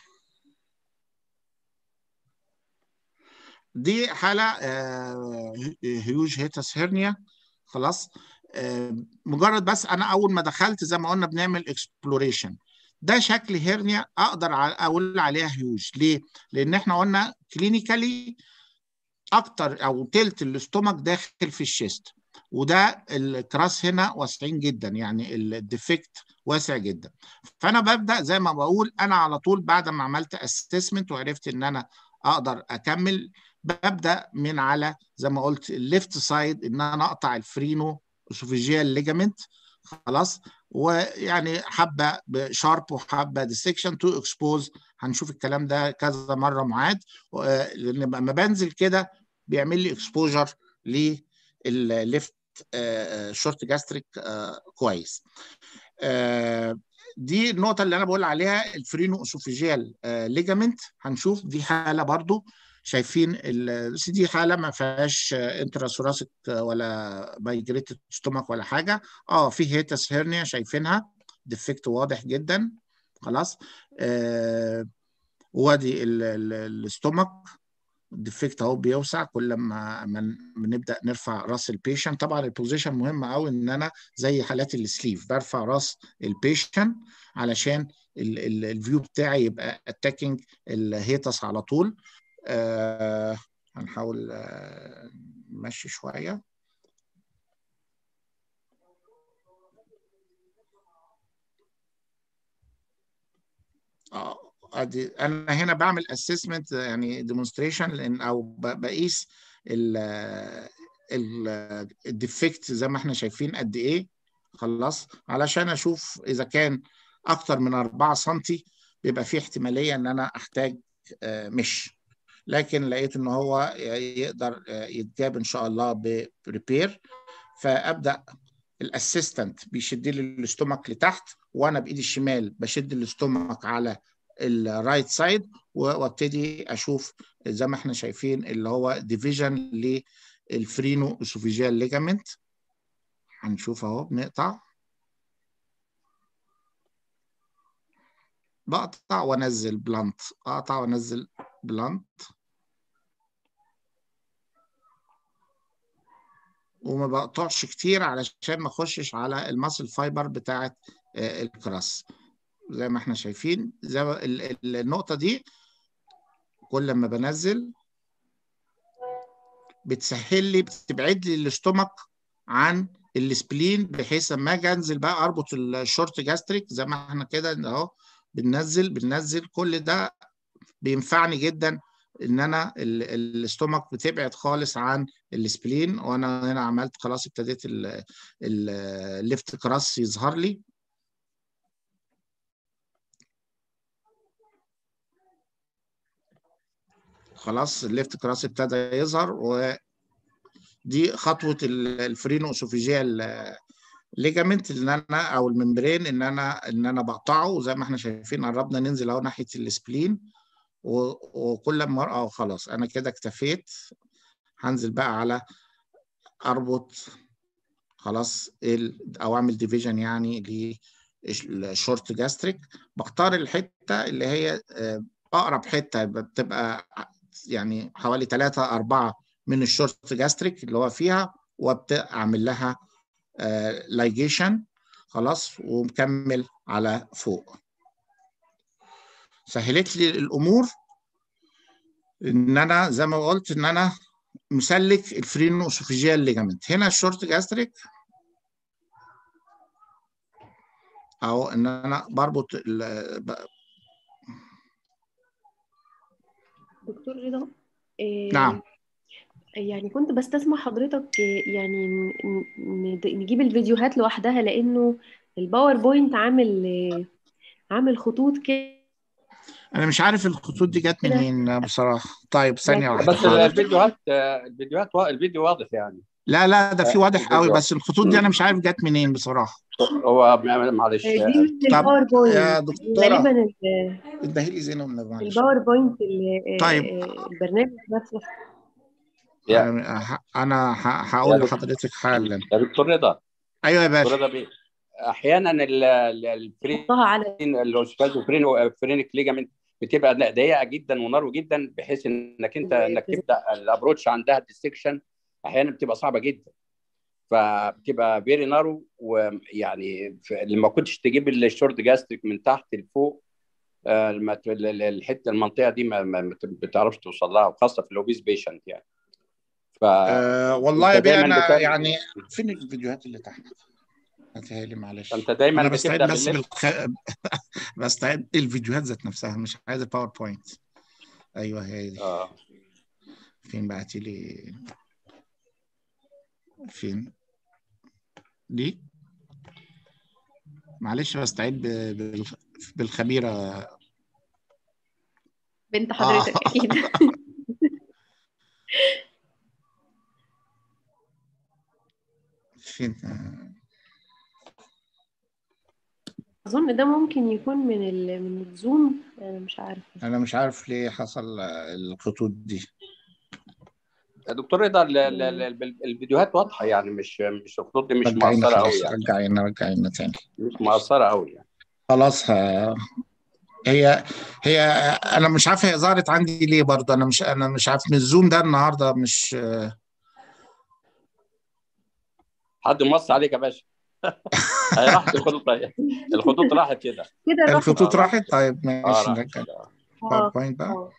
دي حالة هيوج هيتس هيرنيا خلاص آه مجرد بس أنا أول ما دخلت زي ما قلنا بنعمل اكسبلوريشن ده شكل هيرنيا أقدر أقول عليها هيوج ليه؟ لأن إحنا قلنا كلينيكالي أكتر أو تلت الاستومك داخل في الشيست وده الكراس هنا واسعين جدا يعني الديفكت واسع جدا فانا ببدا زي ما بقول انا على طول بعد ما عملت اسسمنت وعرفت ان انا اقدر اكمل ببدا من على زي ما قلت الليفت سايد ان انا اقطع الفرينو اسوفيجيال ليجامنت خلاص ويعني حبه بشارب وحبه ديسكشن تو اكسبوز هنشوف الكلام ده كذا مره معاد لان لما بنزل كده بيعمل لي اكسبوجر للليفت شورت جاستريك كويس دي النقطة اللي أنا بقول عليها الفرينو اسوفيجيال ليجامنت هنشوف دي حالة برضو شايفين بس دي حالة ما فيهاش انتراسوراسيك ولا مايجريتد ستومك ولا حاجة اه في هيتس هيرنيا شايفينها ديفكت واضح جدا خلاص آه وادي الاستومك الديفكت اهو بيوسع كل ما بنبدا نرفع راس البيشنت طبعا البوزيشن مهم قوي ان انا زي حالات السليف برفع راس البيشنت علشان الفيو بتاعي يبقى اتاكينج الهيتس على طول آه هنحاول آه نمشي شويه اه ادي انا هنا بعمل اسسمنت يعني ديمونستريشن لان او بقيس الديفكت زي ما احنا شايفين قد ايه خلاص علشان اشوف اذا كان اكتر من 4 سم بيبقى في احتماليه ان انا احتاج مش لكن لقيت ان هو يقدر يتجاب ان شاء الله بريبير فابدا الاسيستنت بيشد لي الاستومك لتحت وانا بايدي الشمال بشد الاستومك على الرايت سايد وابتدي اشوف زي ما احنا شايفين اللي هو ديفيجن للفرينو اسوفيجيال ليجامنت هنشوف اهو بنقطع بقطع وانزل بلانت اقطع وانزل بلانت وما بقطعش كتير علشان ما اخشش على الماسل فايبر بتاعه الكراس زي ما احنا شايفين زي ما النقطة دي كل ما بنزل بتسهل لي بتبعد لي الاستومك عن السبلين بحيث لما اجي انزل بقى اربط الشورت جاستريك زي ما احنا كده اهو بننزل بننزل كل ده بينفعني جدا ان انا الاستومك بتبعد خالص عن السبلين وانا هنا عملت خلاص ابتديت الليفت كراس يظهر لي خلاص الليفت كراس ابتدى يظهر ودي خطوه الفرينو اسوفيجيال ليجامنت ان انا او الممبرين ان انا ان انا بقطعه زي ما احنا شايفين قربنا ننزل اهو ناحيه السبلين وكل ما اه خلاص انا كده اكتفيت هنزل بقى على اربط خلاص او اعمل ديفيجن يعني للشورت جاستريك بختار الحته اللي هي اقرب حته بتبقى يعني حوالي 3 4 من الشورت جاستريك اللي هو فيها وابدا اعمل لها لايجيشن خلاص ومكمل على فوق سهلت لي الامور ان انا زي ما قلت ان انا مسلك الفرينو اسوفيجيال ليجامنت هنا الشورت جاستريك او ان انا بربط دكتور رضا إيه نعم يعني كنت بستسمع حضرتك يعني نجيب الفيديوهات لوحدها لانه الباوربوينت عامل عامل خطوط كده انا مش عارف الخطوط دي جت منين بصراحه طيب ثانيه واحده بس حاضر. الفيديوهات الفيديوهات وا- الفيديو واضح يعني لا لا ده في واضح قوي الفيديو. بس الخطوط دي انا مش عارف جت منين بصراحه هو معلش دي من طب الباوربوينت يا دكتوره غالبا ال- ادهي لي زينه والنبي معلش الباوربوينت ال- طيب. البرنامج نفسه يا- انا ه- أنا ه- هقول يا لحضرتك حالا يا دكتور رضا ايوه يا دكتور باشا رضا بيه احيانا ال- ال- الفرين حطها على الاوسفازوفرين فرينك ليجامنت بتبقى ضيقه جدا ونارو جدا بحيث انك انت انك تبدا الابروتش عندها ديستكشن احيانا بتبقى صعبه جدا فبتبقى فيري نارو ويعني ف- لما كنتش تجيب الشورت جاستريك من تحت لفوق آه، لما ت- ال- ال- الحته المنطقه دي ما ما ما بتعرفش توصل لها وخاصه في الاوبيس بيشنت يعني ف آه والله يا أنت بيه دايماً انا بتعمل- يعني فين الفيديوهات اللي تحت هاتها لي معلش فانت دايما انا بستعد بتبدا بس بالليفت بالخ... بستعد الفيديوهات ذات نفسها مش عايز الباوربوينت ايوه هي دي اه فين بعتي لي فين دي معلش بستعد ب- بال- بالخبيره بنت حضرتك آه. اكيد فين اظن ده ممكن يكون من ال... من الزوم انا مش عارفه انا مش عارف ليه حصل الخطوط دي يا دكتور رضا ال- ال- ال- الفيديوهات واضحه يعني مش مش الخطوط دي مش رجعينا مؤثره قوي خلاص يعني رجعينا رجعينا تاني مش مؤثره قوي يعني خلاص ه... هي هي انا مش عارف هي ظهرت عندي ليه برضه انا مش انا مش عارف من الزوم ده النهارده مش حد موصي عليك يا باشا هي راحت الخطوط هي. الخطوط راحت كده كده راح الخطوط آه. راحت طيب اه ماشي راحت نرجع كده اه باوربوينت بقى اه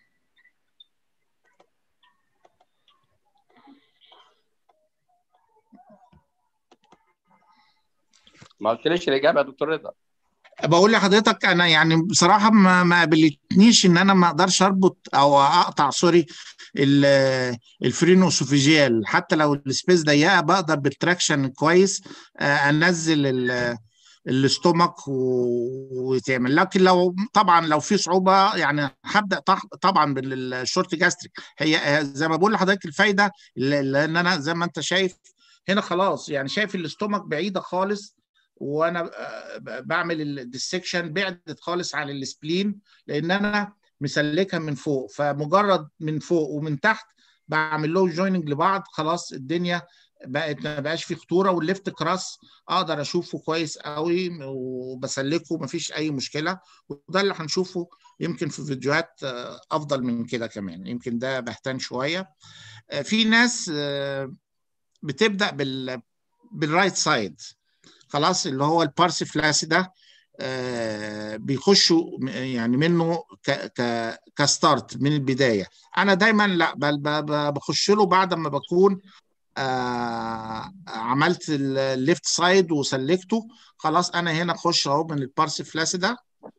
ما قلتليش الاجابه يا دكتور رضا بقول لحضرتك انا يعني بصراحه ما ما قابلتنيش ان انا ما اقدرش اربط او اقطع سوري ال- الفرينوسوفيجيال حتى لو السبيس ضيقه بقدر بالتراكشن كويس آه، انزل ال- الاستومك و- ويتعمل لكن لو طبعا لو في صعوبه يعني هبدا طح- طبعا بالشورت جاستريك هي آه، زي ما بقول لحضرتك الفايده لان انا زي ما انت شايف هنا خلاص يعني شايف الاستومك بعيده خالص وانا آه، ب- بعمل الديسكشن بعدت خالص عن السبلين لان انا مسلكها من فوق فمجرد من فوق ومن تحت بعمل له جويننج لبعض خلاص الدنيا بقت ما بقاش في خطوره والليفت كراس اقدر اشوفه كويس قوي وبسلكه مفيش اي مشكله وده اللي هنشوفه يمكن في فيديوهات آه، افضل من كده كمان يمكن ده بهتان شويه آه، في ناس آه، بتبدا بال بالرايت سايد خلاص اللي هو البارسي فلاسي ده آه، بيخشوا م- يعني منه ك ك كستارت من البدايه انا دايما لا بل ب- ب- بخش له بعد ما بكون آه عملت الليفت سايد وسلكته خلاص انا هنا اخش اهو من البارسي فلاسي ده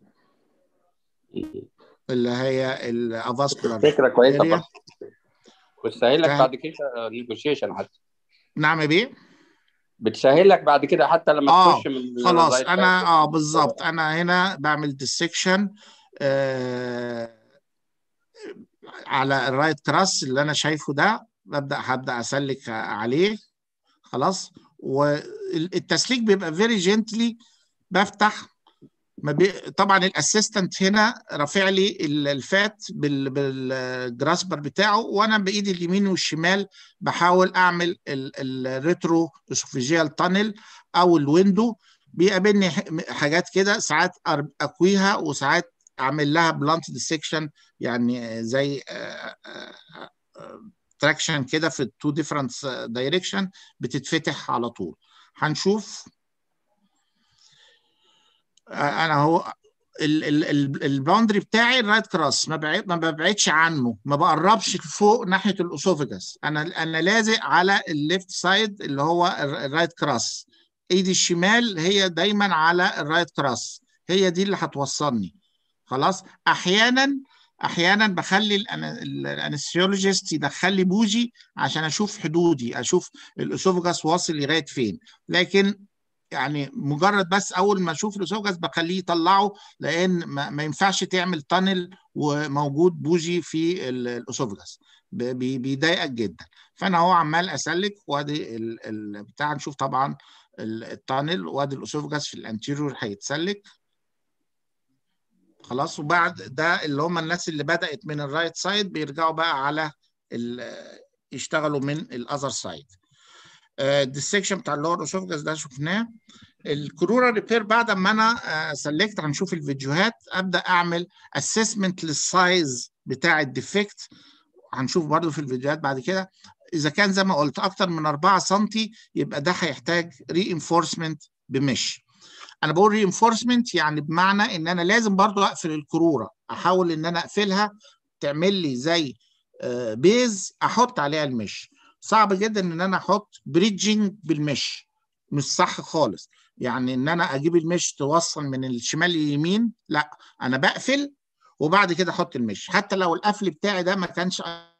اللي هي الافاسكولار فكره كويسه اريا برضه وتسهل لك فاهم. بعد كده نيجوشيشن حتى نعم يا بيه بتسهل لك بعد كده حتى لما آه، تخش من خلاص الرايت انا سايد. اه بالظبط انا هنا بعمل ديسكشن آه على الرايت كراس اللي انا شايفه ده ببدا هبدا اسلك عليه خلاص والتسليك بيبقى فيري جنتلي بفتح ما بي... طبعا الاسيستنت هنا رافع لي ال- الفات بال... بالجراسبر بتاعه وانا بايدي اليمين والشمال بحاول اعمل ال- الريترو اسوفيجيال تانل او الويندو بيقابلني ح- حاجات كده ساعات أر- اكويها وساعات اعمل لها بلانت ديسكشن يعني زي تراكشن كده في التو ديفرنت دايركشن بتتفتح على طول هنشوف انا هو الباوندري بتاعي الرايت كراس ما بعيد ما ببعدش عنه ما بقربش لفوق ناحيه الاسوفجس انا انا لازق على الليفت سايد اللي هو الرايت كراس ايدي الشمال هي دايما على الرايت كراس هي دي اللي هتوصلني خلاص احيانا احيانا بخلي الانستيولوجيست يدخل لي بوجي عشان اشوف حدودي اشوف الاسوفجس واصل لغايه فين لكن يعني مجرد بس اول ما اشوف الاسوفجاس بخليه يطلعه لان ما, ما ينفعش تعمل تانل وموجود بوجي في الاسوفجاس بيضايقك جدا فانا هو عمال اسلك وادي بتاع نشوف طبعا التانل وادي الاسوفجاس في الانتيريور هيتسلك خلاص وبعد ده اللي هم الناس اللي بدات من الرايت سايد بيرجعوا بقى على يشتغلوا من الاذر سايد الديسكشن بتاع اللور اسوفجاس ده شفناه الكرورا ريبير بعد ما انا سلكت هنشوف الفيديوهات ابدا اعمل اسسمنت للسايز بتاع الديفكت هنشوف برضو في الفيديوهات بعد كده اذا كان زي ما قلت اكتر من 4 سم يبقى ده هيحتاج ري انفورسمنت بمش انا بقول ري انفورسمنت يعني بمعنى ان انا لازم برضو اقفل الكروره احاول ان انا اقفلها تعمل لي زي بيز احط عليها المش صعب جدا ان انا احط بريدجنج بالمش مش صح خالص يعني ان انا اجيب المش توصل من الشمال لليمين لا انا بقفل وبعد كده احط المش حتى لو القفل بتاعي ده ما كانش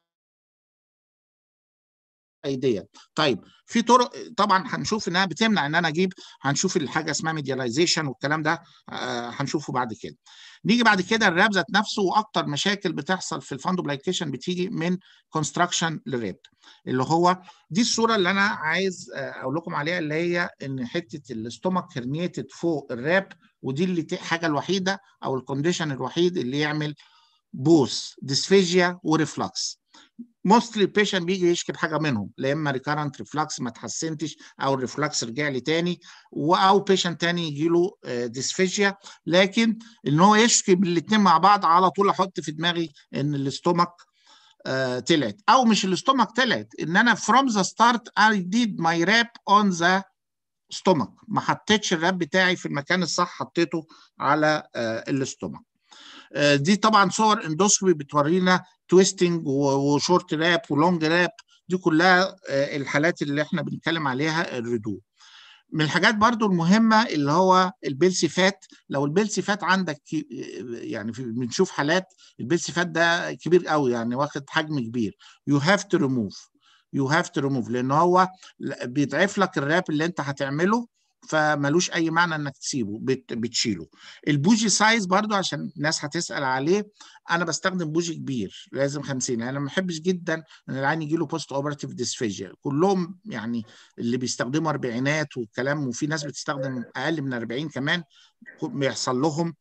ايديا طيب في طرق طبعا هنشوف انها بتمنع ان انا اجيب هنشوف الحاجه اسمها ميدياليزيشن والكلام ده آه هنشوفه بعد كده نيجي بعد كده الراب ذات نفسه واكتر مشاكل بتحصل في الفاندوبلايكيشن بتيجي من كونستراكشن للراب اللي هو دي الصوره اللي انا عايز اقول لكم عليها اللي هي ان حته الاستومك هرنيتد فوق الراب ودي اللي الحاجه الوحيده او الكونديشن الوحيد اللي يعمل بوس ديسفيجيا وريفلكس موستلي البيشنت بيجي يشكي بحاجه منهم لا اما ريكارنت ريفلكس ما اتحسنتش او الريفلكس رجع لي تاني او بيشنت تاني يجي له ديسفيجيا لكن ان هو يشكي بالاثنين مع بعض على طول احط في دماغي ان الاستومك uh, طلعت او مش الاستومك طلعت ان انا from the start I did my rap on the stomach ما حطيتش الراب بتاعي في المكان الصح حطيته على uh, الاستومك دي طبعا صور اندوسكوبي بتورينا تويستنج وشورت راب ولونج راب دي كلها الحالات اللي احنا بنتكلم عليها الردود من الحاجات برضو المهمة اللي هو البلسيفات لو البلسيفات عندك يعني بنشوف حالات البلسيفات ده كبير قوي يعني واخد حجم كبير you have to remove you have to remove لان هو بيضعف لك الراب اللي انت هتعمله فملوش اي معنى انك تسيبه بت بتشيله البوجي سايز برضو عشان الناس هتسال عليه انا بستخدم بوجي كبير لازم 50 انا ما بحبش جدا ان العين يجي له بوست اوبراتيف ديسفيجيا كلهم يعني اللي بيستخدموا اربعينات والكلام وفي ناس بتستخدم اقل من 40 كمان بيحصل لهم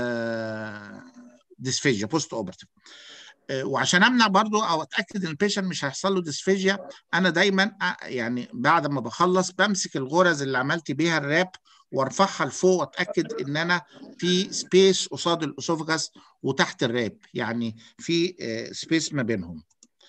آه ديسفيجيا بوست اوبراتيف وعشان امنع برضو او اتاكد ان البيشنت مش هيحصل له ديسفيجيا انا دايما يعني بعد ما بخلص بمسك الغرز اللي عملت بيها الراب وارفعها لفوق واتاكد ان انا في سبيس قصاد الاسوفجاس وتحت الراب يعني في سبيس ما بينهم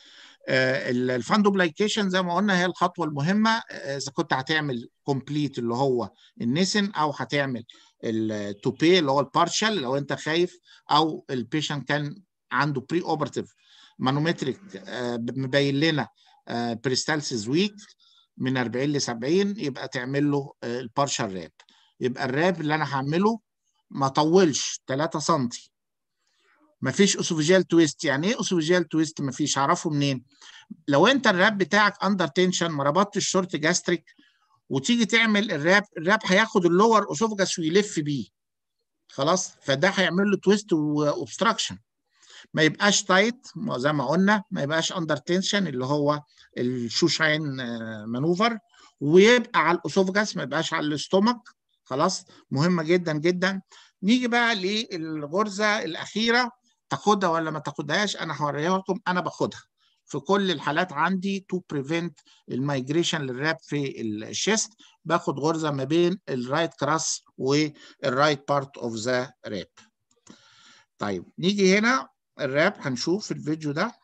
الفاندوبلايكيشن زي ما قلنا هي الخطوه المهمه اذا كنت هتعمل كومبليت اللي هو النسن او هتعمل التوبي اللي هو البارشال لو انت خايف او البيشنت كان عنده بري اوبرتيف مانومتريك مبين لنا بريستالسيس ويك من 40 ل 70 يبقى تعمل له البارشال راب يبقى الراب اللي انا هعمله ما طولش 3 سم ما فيش اسوفيجيال تويست يعني ايه اسوفيجيال تويست ما فيش اعرفه منين لو انت الراب بتاعك اندر تنشن ما ربطتش الشورت جاستريك وتيجي تعمل الراب الراب هياخد اللور اسوفجاس ويلف بيه خلاص فده هيعمل له تويست واوبستراكشن ما يبقاش تايت زي ما قلنا ما يبقاش اندر تنشن اللي هو الشوشاين مانوفر ويبقى على الاسوفجاس ما يبقاش على الاستومك خلاص مهمه جدا جدا نيجي بقى للغرزه الاخيره تاخدها ولا ما تاخدهاش انا هوريها لكم انا باخدها في كل الحالات عندي تو بريفنت المايجريشن للراب في الشيست باخد غرزه ما بين الرايت كراس والرايت بارت اوف ذا راب طيب نيجي هنا الراب هنشوف في الفيديو ده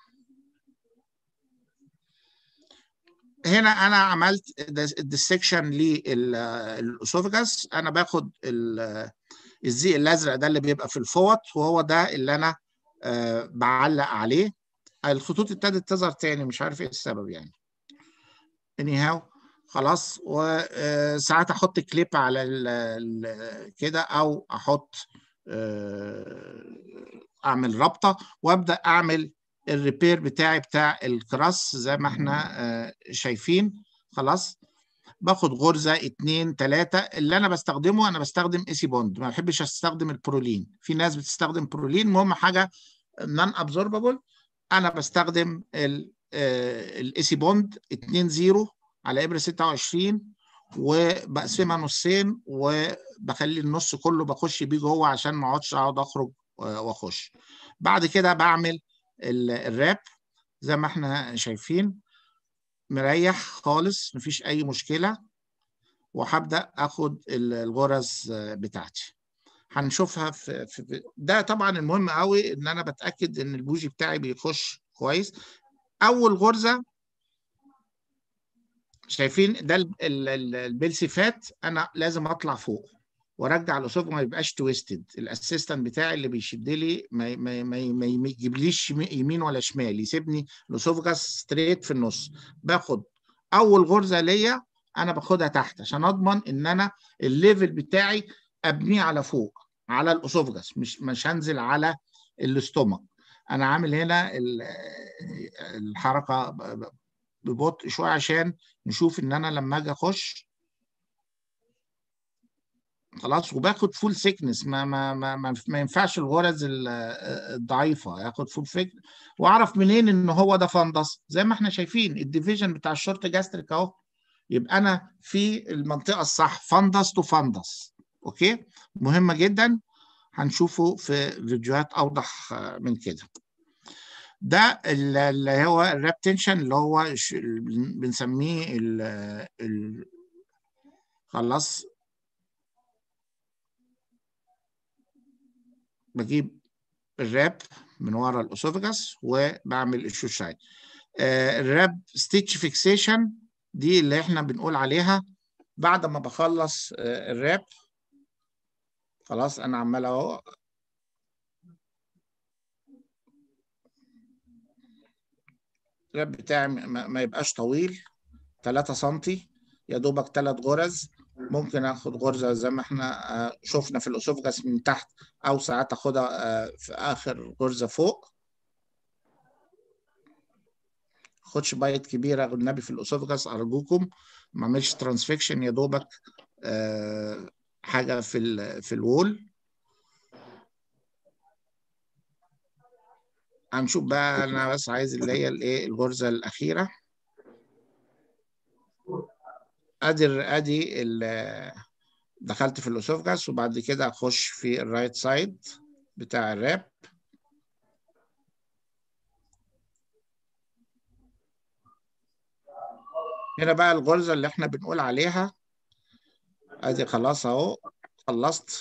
هنا انا عملت الديسكشن للاسوفجاس انا باخد الزي الازرق ده اللي بيبقى في الفوط وهو ده اللي انا أه بعلق عليه الخطوط ابتدت تظهر تاني مش عارف ايه السبب يعني anyhow خلاص وساعات احط كليب على ال كده او احط أه اعمل رابطه وابدا اعمل الريبير بتاعي بتاع الكراس زي ما احنا شايفين خلاص باخد غرزه اتنين تلاته اللي انا بستخدمه انا بستخدم ايسي بوند ما بحبش استخدم البرولين في ناس بتستخدم برولين المهم حاجه نون ابزوربابل انا بستخدم الايسي بوند 2 0 على ابره 26 وبقسمها نصين وبخلي النص كله بخش بيه جوه عشان ما اقعدش اقعد اخرج واخش بعد كده بعمل الراب زي ما احنا شايفين مريح خالص مفيش اي مشكله وهبدا اخد الغرز بتاعتي هنشوفها في, في ده طبعا المهم قوي ان انا بتاكد ان البوجي بتاعي بيخش كويس اول غرزه شايفين ده البلسيفات انا لازم اطلع فوق وارجع الاسوفج ما يبقاش تويستد الاسيستنت بتاعي اللي بيشد لي ما ما ما, ما يجيبليش يمين ولا شمال يسيبني الاسوفجاس ستريت في النص باخد اول غرزه ليا انا باخدها تحت عشان اضمن ان انا الليفل بتاعي ابنيه على فوق على الاسوفجاس مش مش هنزل على الاستومك انا عامل هنا الحركه ببطء شويه عشان نشوف ان انا لما اجي اخش خلاص وباخد فول سيكنس ما ما ما ما, ما ينفعش الغرز الضعيفه ياخد فول فيك واعرف منين ان هو ده فندس زي ما احنا شايفين الديفيجن بتاع الشورت جاستريك اهو يبقى انا في المنطقه الصح فندس تو فندس اوكي مهمه جدا هنشوفه في فيديوهات اوضح من كده ده اللي هو الراب تنشن اللي هو بنسميه ال ال خلاص بجيب الراب من ورا الاسوفجاس وبعمل الشوشاي آه الراب ستيتش فيكسيشن دي اللي احنا بنقول عليها بعد ما بخلص آه الراب خلاص انا عمال اهو الراب بتاعي ما يبقاش طويل 3 سم يا دوبك 3 غرز ممكن اخد غرزه زي ما احنا شفنا في الاسوفجاس من تحت او ساعات اخدها في اخر غرزه فوق خدش بايت كبيره النبي في الاسوفجاس ارجوكم ما اعملش ترانسفيكشن يا دوبك حاجه في ال في الوول هنشوف بقى انا بس عايز اللي هي الايه الغرزه الاخيره ادي ادي دخلت في الاسوفجاس وبعد كده اخش في الرايت سايد بتاع الراب هنا بقى الغرزه اللي احنا بنقول عليها ادي خلاص اهو خلصت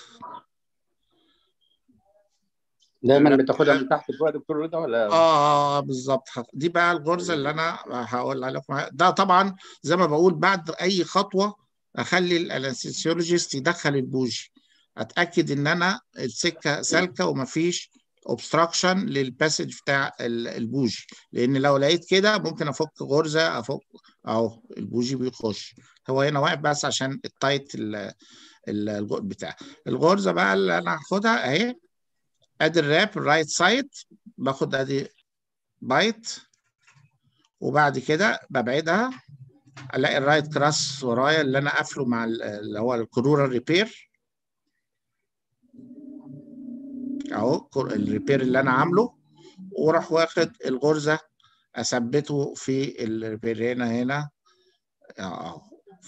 دايما بتاخدها من تحت فوق يا دكتور رضا ولا اه بالظبط دي بقى الغرزه اللي انا هقول لكم ده طبعا زي ما بقول بعد اي خطوه اخلي الانستيولوجيست يدخل البوجي اتاكد ان انا السكه سالكه ومفيش اوبستراكشن للباسج بتاع البوجي لان لو لقيت كده ممكن افك غرزه افك اهو البوجي بيخش هو هنا واقف بس عشان التايت بتاع الغرزه بقى اللي انا هاخدها اهي ادي الراب الرايت سايد باخد ادي بايت وبعد كده ببعدها الاقي الرايت كراس ورايا اللي انا قافله مع اللي هو الكرورال ريبير اهو الريبير اللي انا عامله وراح واخد الغرزه اثبته في الريبير هنا هنا اهو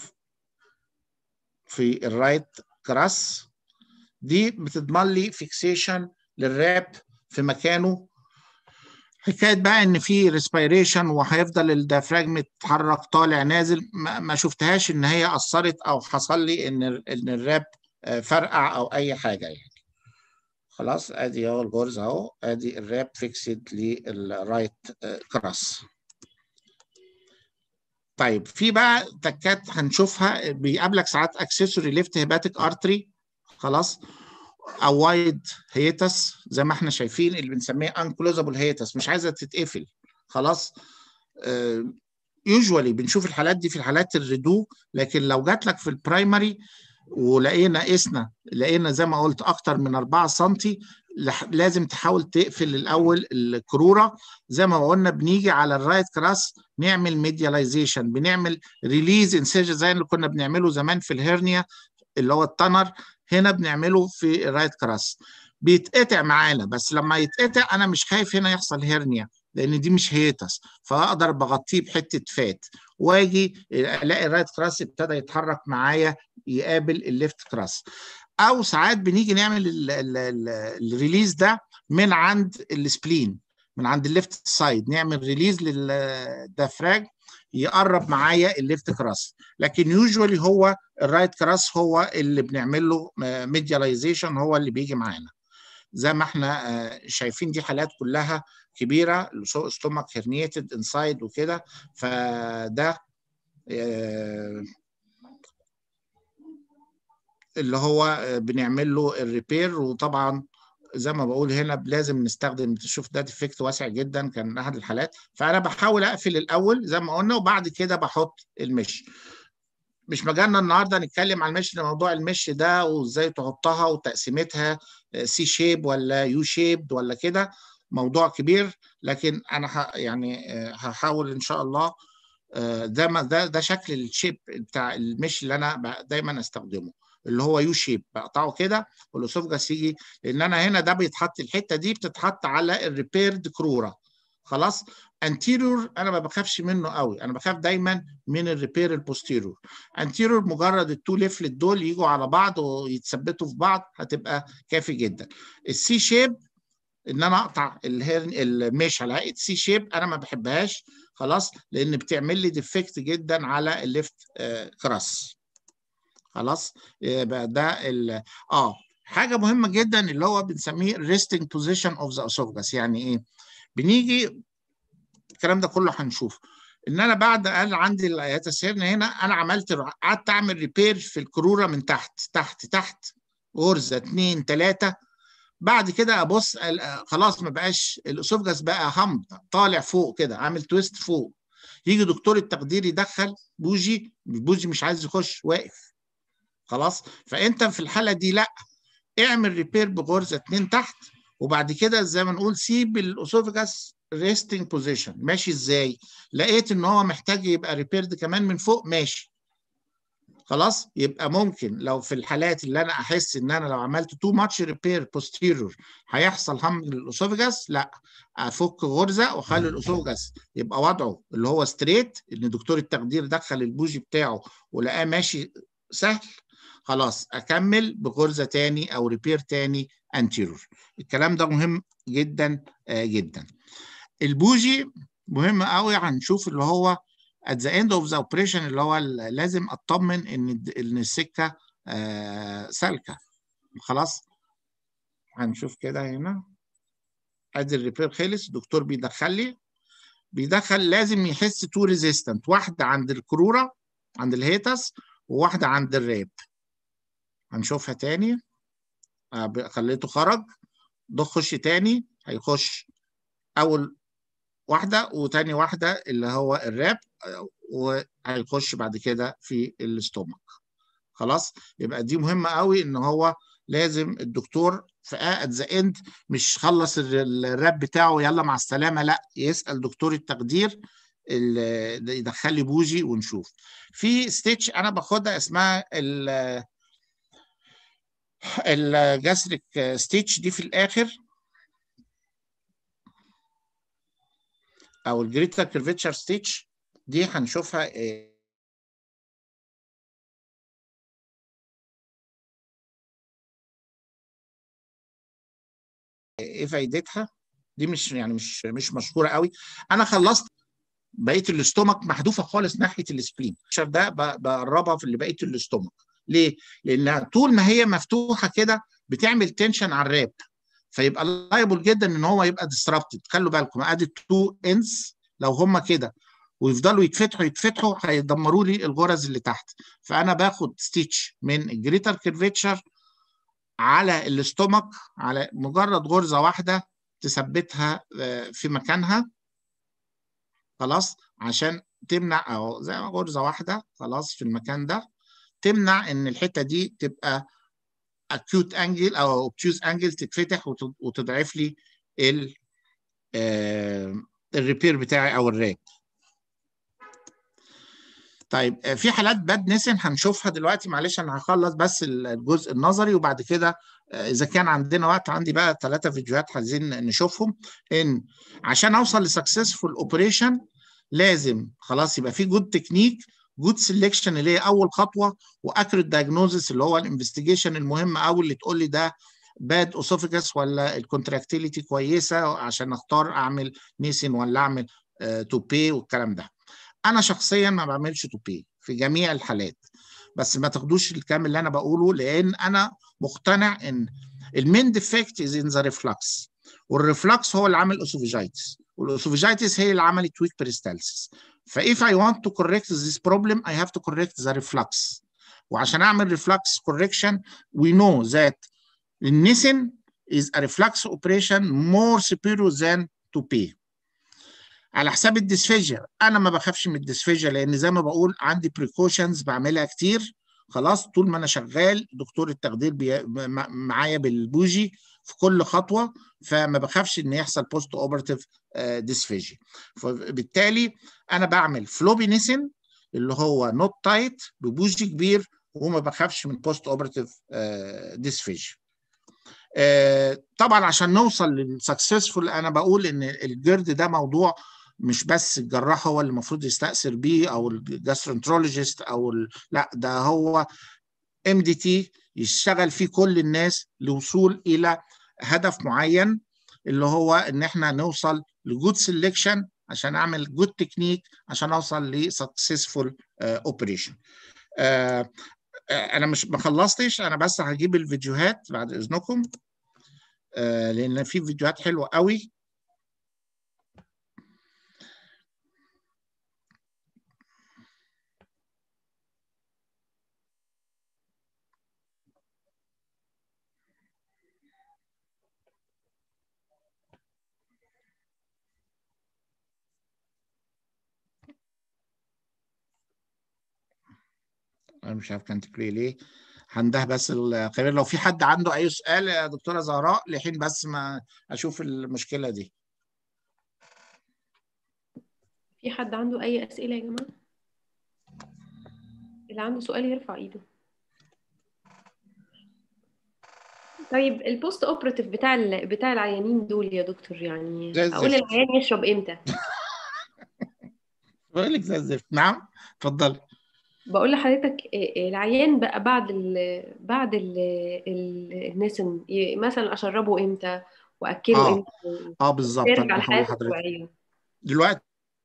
في الرايت كراس دي بتضمن لي فيكسيشن للراب في مكانه حكايه بقى ان في ريسبيريشن وهيفضل الديافراجم يتحرك طالع نازل ما شفتهاش ان هي اثرت او حصل لي ان ان الراب فرقع او اي حاجه يعني خلاص ادي اهو الغرز اهو ادي الراب فيكسد للرايت كراس طيب في بقى تكات هنشوفها بيقابلك ساعات اكسسوري ليفت هيباتيك ارتري خلاص او وايد هيتس زي ما احنا شايفين اللي بنسميه انكلوزابل هيتس مش عايزه تتقفل خلاص يوجوالي بنشوف الحالات دي في الحالات الريدو لكن لو جات لك في البرايمري ولقينا قسنا لقينا زي ما قلت اكتر من 4 سم لازم تحاول تقفل الاول الكروره زي ما قلنا بنيجي على الرايت كراس نعمل ميدياليزيشن بنعمل ريليز انسيرجن زي اللي كنا بنعمله زمان في الهرنيا اللي هو التنر هنا بنعمله في الرايت كراس بيتقطع معانا بس لما يتقطع انا مش خايف هنا يحصل هرنيا لان دي مش هيتس فاقدر بغطيه بحته فات واجي الاقي الرايت كراس ابتدى يتحرك معايا يقابل الليفت كراس او ساعات بنيجي نعمل الريليز ده من عند السبلين من عند الليفت سايد نعمل ريليز للدافراج يقرب معايا الليفت كراس لكن يوجوالي هو الرايت كراس هو اللي بنعمل له ميدياليزيشن هو اللي بيجي معانا زي ما احنا شايفين دي حالات كلها كبيره ستومك هرنيتد انسايد وكده فده اللي هو بنعمل له الريبير وطبعا زي ما بقول هنا لازم نستخدم تشوف ده ديفكت واسع جدا كان احد الحالات فانا بحاول اقفل الاول زي ما قلنا وبعد كده بحط المش مش مجالنا النهارده نتكلم عن المش موضوع المش ده وازاي تحطها وتقسيمتها سي شيب ولا يو شيب ولا كده موضوع كبير لكن انا يعني هحاول ان شاء الله ده ده ده شكل الشيب بتاع المش اللي انا دايما استخدمه اللي هو يو شيب بقطعه كده والاسوفجاس يجي لان انا هنا ده بيتحط الحته دي بتتحط على الريبيرد كروره خلاص انتيريور انا ما بخافش منه قوي انا بخاف دايما من الريبير البوستيريور انتيريور مجرد التو ليفلت دول يجوا على بعض ويتثبتوا في بعض هتبقى كافي جدا السي شيب ان انا اقطع الهيرن الميش على هيئه سي شيب انا ما بحبهاش خلاص لان بتعمل لي ديفكت جدا على الليفت آه كراس خلاص يبقى ده ال اه حاجه مهمه جدا اللي هو بنسميه resting position of the esophagus يعني ايه بنيجي الكلام ده كله هنشوفه ان انا بعد انا عندي الياتاسيرن هنا انا عملت قعدت اعمل ريبير في الكروره من تحت تحت تحت غرزه اثنين ثلاثه بعد كده ابص خلاص ما بقاش الاسوفجاس بقى هم طالع فوق كده عامل تويست فوق يجي دكتور التخدير يدخل بوجي البوجي مش عايز يخش واقف خلاص فانت في الحاله دي لا اعمل ريبير بغرزه اتنين تحت وبعد كده زي ما نقول سيب الاسوفجاس ريستنج بوزيشن ماشي ازاي لقيت ان هو محتاج يبقى ريبيرد كمان من فوق ماشي خلاص يبقى ممكن لو في الحالات اللي انا احس ان انا لو عملت تو ماتش ريبير بوستيرور هيحصل هم للاسوفجاس لا افك غرزه واخلي الاسوفجاس يبقى وضعه اللي هو ستريت ان دكتور التخدير دخل البوجي بتاعه ولقاه ماشي سهل خلاص اكمل بغرزه تاني او ريبير تاني انتيرور الكلام ده مهم جدا جدا البوجي مهم قوي هنشوف اللي هو at the end of the operation اللي هو لازم اطمن ان ان السكه آه سالكه خلاص هنشوف كده هنا ادي الريبير خلص الدكتور بيدخل لي بيدخل لازم يحس تو ريزيستنت واحده عند الكروره عند الهيتس وواحده عند الراب هنشوفها تاني آه خليته خرج ده خش تاني هيخش اول واحده وتاني واحده اللي هو الراب وهيخش بعد كده في الاستومك خلاص يبقى دي مهمه قوي ان هو لازم الدكتور في ات ذا اند مش خلص الراب بتاعه يلا مع السلامه لا يسال دكتور التخدير يدخل لي بوجي ونشوف في ستيتش انا باخدها اسمها ال الجاستريك ستيتش دي في الاخر او الجريتر كيرفيتشر ستيتش دي هنشوفها ايه ايه فايدتها دي مش يعني مش مش مشهوره قوي انا خلصت بقيه الاستومك محذوفه خالص ناحيه السبلين ده بقربها في اللي بقيه الاستومك ليه لانها طول ما هي مفتوحه كده بتعمل تنشن على الراب فيبقى لايبل جدا ان هو يبقى ديسربتد خلوا بالكم ادي التو انس لو هم كده ويفضلوا يتفتحوا يتفتحوا هيدمروا لي الغرز اللي تحت فانا باخد ستيتش من الجريتر كيرفيتشر على الاستومك على مجرد غرزه واحده تثبتها في مكانها خلاص عشان تمنع او زي غرزه واحده خلاص في المكان ده تمنع ان الحته دي تبقى acute angle او obtuse angle تتفتح وتضعف لي ال الريبير بتاعي او الراب طيب في حالات باد نسن هنشوفها دلوقتي معلش انا هخلص بس الجزء النظري وبعد كده اذا كان عندنا وقت عندي بقى ثلاثه فيديوهات عايزين نشوفهم ان عشان اوصل لسكسسفول اوبريشن لازم خلاص يبقى في جود تكنيك جود سيلكشن اللي هي اول خطوه واكريت دايجنوزس اللي هو الانفستيجيشن المهم قوي اللي تقول لي ده باد اوسوفيجاس ولا الكونتراكتيليتي كويسه عشان اختار اعمل نيسن ولا اعمل تو بي والكلام ده انا شخصيا ما بعملش تو بي في جميع الحالات بس ما تاخدوش الكلام اللي انا بقوله لان انا مقتنع ان المين ديفكت از ان ذا ريفلكس والريفلكس هو اللي عامل اوسوفيجايتس والاوسوفيجايتس هي اللي عملت ويك بريستالسيس فايف اي want to correct this problem I have to correct the reflux وعشان اعمل reflux correction we know that النسن is a reflux operation more superior than to pay على حساب الديسفيجيا انا ما بخافش من الديسفيجيا لان زي ما بقول عندي بريكوشنز بعملها كتير خلاص طول ما انا شغال دكتور التخدير بي... معايا بالبوجي في كل خطوه فما بخافش ان يحصل بوست اوبرتيف ديسفيجيا فبالتالي انا بعمل فلوبينيسن اللي هو نوت تايت ببوجي كبير وما بخافش من بوست اوبرتيف ديسفيجيا طبعا عشان نوصل للسكسسفول انا بقول ان الجرد ده موضوع مش بس الجراح هو اللي المفروض يستأثر بيه او الجاسترونترولوجيست او ال... لا ده هو ام دي تي يشتغل فيه كل الناس لوصول الى هدف معين اللي هو ان احنا نوصل لجود سيلكشن عشان اعمل جود تكنيك عشان اوصل لسكسسفول اوبريشن انا مش ما خلصتش انا بس هجيب الفيديوهات بعد اذنكم آه لان في فيديوهات حلوه قوي انا مش عارف كانت بلاي ليه هنده بس القرار لو في حد عنده اي سؤال يا دكتوره زهراء لحين بس ما اشوف المشكله دي في حد عنده اي اسئله يا جماعه اللي عنده سؤال يرفع ايده طيب البوست اوبراتيف بتاع ال... بتاع العيانين دول يا دكتور يعني زي اقول الزفت. العيان يشرب امتى بقول لك زي الزفت نعم اتفضلي بقول لحضرتك إيه، العيان بقى بعد ال بعد ال ال الناس إن- ي- مثلا اشربه امتى واكله آه. امتى اه بالظبط ترجع انا بقول لحياته لحضرتك الطبيعيه دلوقتي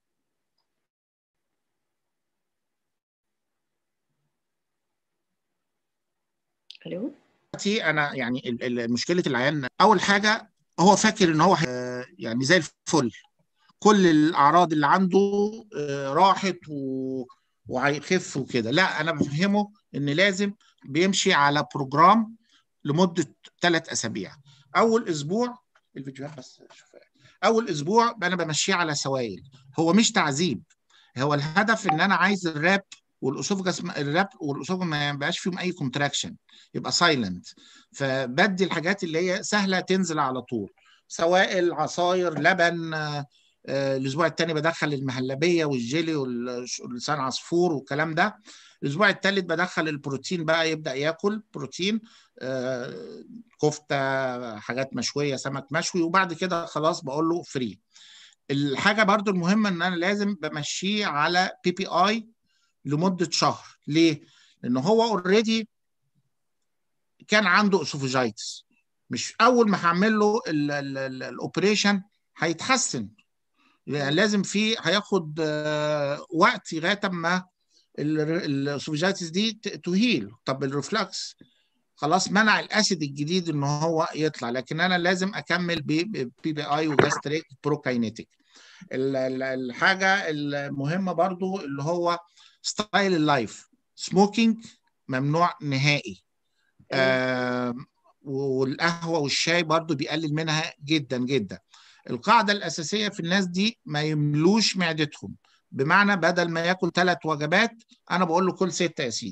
الو دلوقتي انا يعني ال- ال- مشكله العيان اول حاجه هو فاكر ان هو هي- يعني زي الفل كل الاعراض اللي عنده آه، راحت و... وهيخف وكده لا انا بفهمه ان لازم بيمشي على بروجرام لمده ثلاث اسابيع اول اسبوع الفيديوهات بس شوفها اول اسبوع انا بمشيه على سوائل هو مش تعذيب هو الهدف ان انا عايز الراب والاسوفجاس الراب والاسوفجاس ما يبقاش فيهم اي كونتراكشن يبقى سايلنت فبدي الحاجات اللي هي سهله تنزل على طول سوائل عصاير لبن آه، آه، الاسبوع الثاني بدخل المهلبيه والجيلي واللسان عصفور والكلام ده الاسبوع الثالث بدخل البروتين بقى يبدا ياكل بروتين آه، كفته حاجات مشويه سمك مشوي وبعد كده خلاص بقول له فري الحاجه برضو المهمه ان انا لازم بمشيه على بي بي اي لمده شهر ليه لان هو اوريدي كان عنده اسوفيجايتس مش اول ما هعمل له الاوبريشن هيتحسن يعني لازم في هياخد آه، وقت لغايه اما الاسوفيجايتس دي ت- تهيل طب الريفلكس خلاص منع الاسيد الجديد ان هو يطلع لكن انا لازم اكمل بي بي اي وجاستريك بروكاينيتيك ال- ال- الحاجه المهمه برضو اللي هو ستايل اللايف سموكينج ممنوع نهائي آه والقهوه والشاي برضو بيقلل منها جدا جدا القاعده الاساسيه في الناس دي ما يملوش معدتهم بمعنى بدل ما ياكل ثلاث وجبات انا بقول له كل سته يا سيدي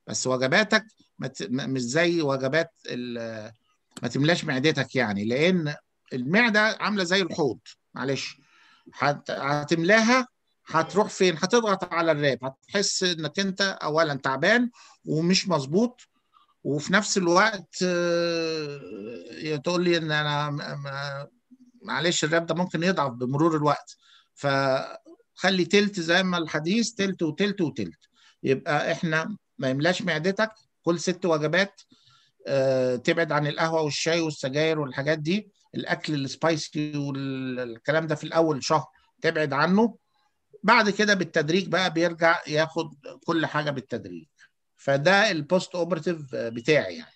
بس وجباتك مش زي وجبات ما تملاش معدتك يعني لان المعده عامله زي الحوض معلش هتملاها هتروح فين هتضغط على الراب هتحس انك انت اولا تعبان ومش مظبوط وفي نفس الوقت تقول لي ان انا معلش الراب ده ممكن يضعف بمرور الوقت فخلي تلت زي ما الحديث تلت وتلت وتلت يبقى احنا ما يملاش معدتك كل ست وجبات أه تبعد عن القهوه والشاي والسجاير والحاجات دي الاكل السبايسي والكلام ده في الاول شهر تبعد عنه بعد كده بالتدريج بقى بيرجع ياخد كل حاجه بالتدريج فده البوست اوبرتيف بتاعي يعني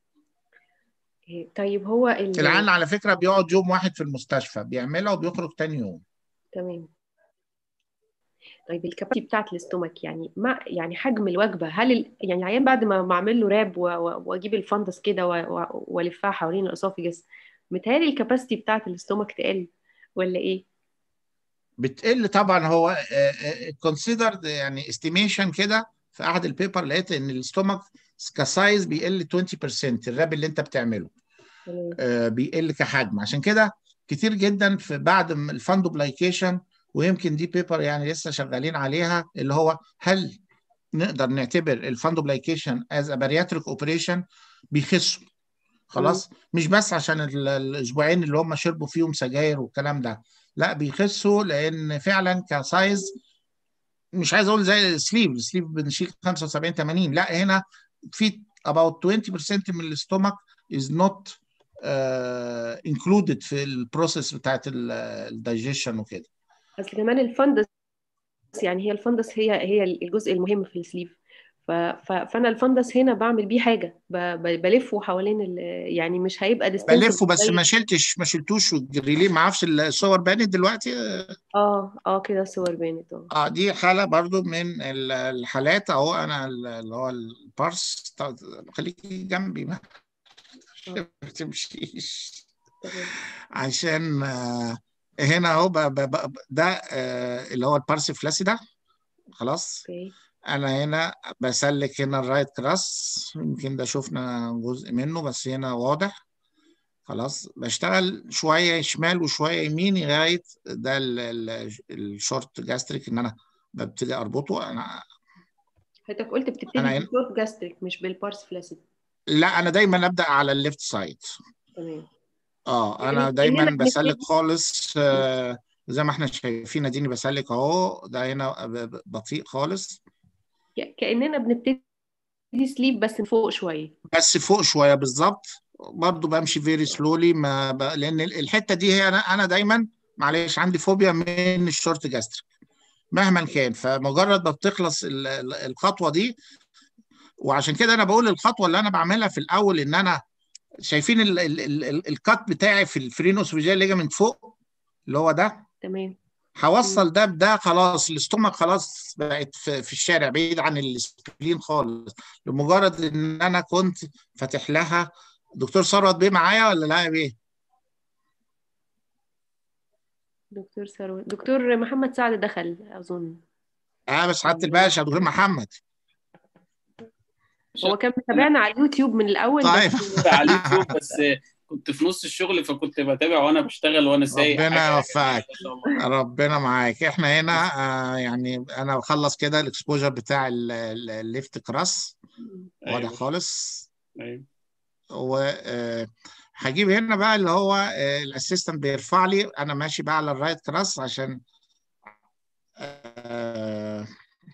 طيب هو العيان على فكره بيقعد يوم واحد في المستشفى بيعملها وبيخرج تاني يوم تمام طيب الكباسيتي بتاعت الاستومك يعني ما يعني حجم الوجبه هل ال... يعني العيان بعد ما اعمل له راب و... و... واجيب الفندس كده و... والفها حوالين الاسوفيجس متهيألي الكباسيتي بتاعت الاستومك تقل ولا ايه؟ بتقل طبعا هو كونسيدرد يعني استيميشن كده في احد البيبر لقيت ان الاستومك كسايز بيقل 20% الراب اللي انت بتعمله آه بيقل كحجم عشان كده كتير جدا في بعد الفاندوبلايكيشن ويمكن دي بيبر يعني لسه شغالين عليها اللي هو هل نقدر نعتبر الفاندوبلايكيشن از ا بارياتريك اوبريشن بيخسوا خلاص مش بس عشان الاسبوعين اللي هم شربوا فيهم سجاير والكلام ده لا بيخسوا لان فعلا كسايز مش عايز اقول زي السليف السليف بنشيل 75 80 لا هنا في about 20% من الاستومك is not uh, included في البروسيس بتاعت الدايجيشن وكده اصل كمان الفندس يعني هي الفندس هي هي الجزء المهم في السليف فانا الفندس هنا بعمل بيه حاجه بلفه حوالين يعني مش هيبقى بلفه بس ما شلتش ما شلتوش ريليه ما اعرفش الصور بانت دلوقتي اه اه كده الصور بانت اه اه دي حاله برضو من الحالات اهو انا اللي هو البارس خليكي جنبي ما تمشيش عشان آه هنا اهو ده آه اللي هو البارس فلاسيدا خلاص اوكي انا هنا بسلك هنا الرايت كراس يمكن ده شفنا جزء منه بس هنا واضح خلاص بشتغل شويه شمال وشويه يمين لغايه ده الشورت جاستريك ان انا ببتدي اربطه انا حضرتك قلت بتبتدي بالشورت جاستريك مش بالبارس فلاسيد لا انا دايما ابدا على الليفت سايد تمام اه انا دايما بسلك خالص آه زي ما احنا شايفين اديني بسلك اهو ده هنا بطيء خالص كاننا بنبتدي سليب بس من فوق شويه بس فوق شويه بالظبط برضه بمشي فيري سلولي ما ب... لان الحته دي هي انا انا دايما معلش عندي فوبيا من الشورت جاستريك مهما كان فمجرد ما بتخلص الخطوه دي وعشان كده انا بقول الخطوه اللي انا بعملها في الاول ان انا شايفين ال ال ال الكات بتاعي في الفرينوسوفيجيال ليجامنت فوق اللي هو ده تمام هوصل ده بده خلاص الاستومك خلاص بقت في, في الشارع بعيد عن السبلين خالص لمجرد ان انا كنت فاتح لها دكتور ثروت بيه معايا ولا لا يا بيه؟ دكتور ثروت دكتور محمد سعد دخل اظن اه بس سعاده الباشا دكتور محمد هو كان متابعنا على اليوتيوب من الاول طيب بس على اليوتيوب بس كنت في نص الشغل فكنت بتابع وانا بشتغل وانا سايق ربنا يوفقك ربنا معاك احنا هنا آه يعني انا بخلص كده الاكسبوجر بتاع الليفت كراس واضح أيوة. خالص أيوة. و آه هجيب هنا بقى اللي هو آه الاسيستنت بيرفع لي انا ماشي بقى على الرايت كراس عشان آه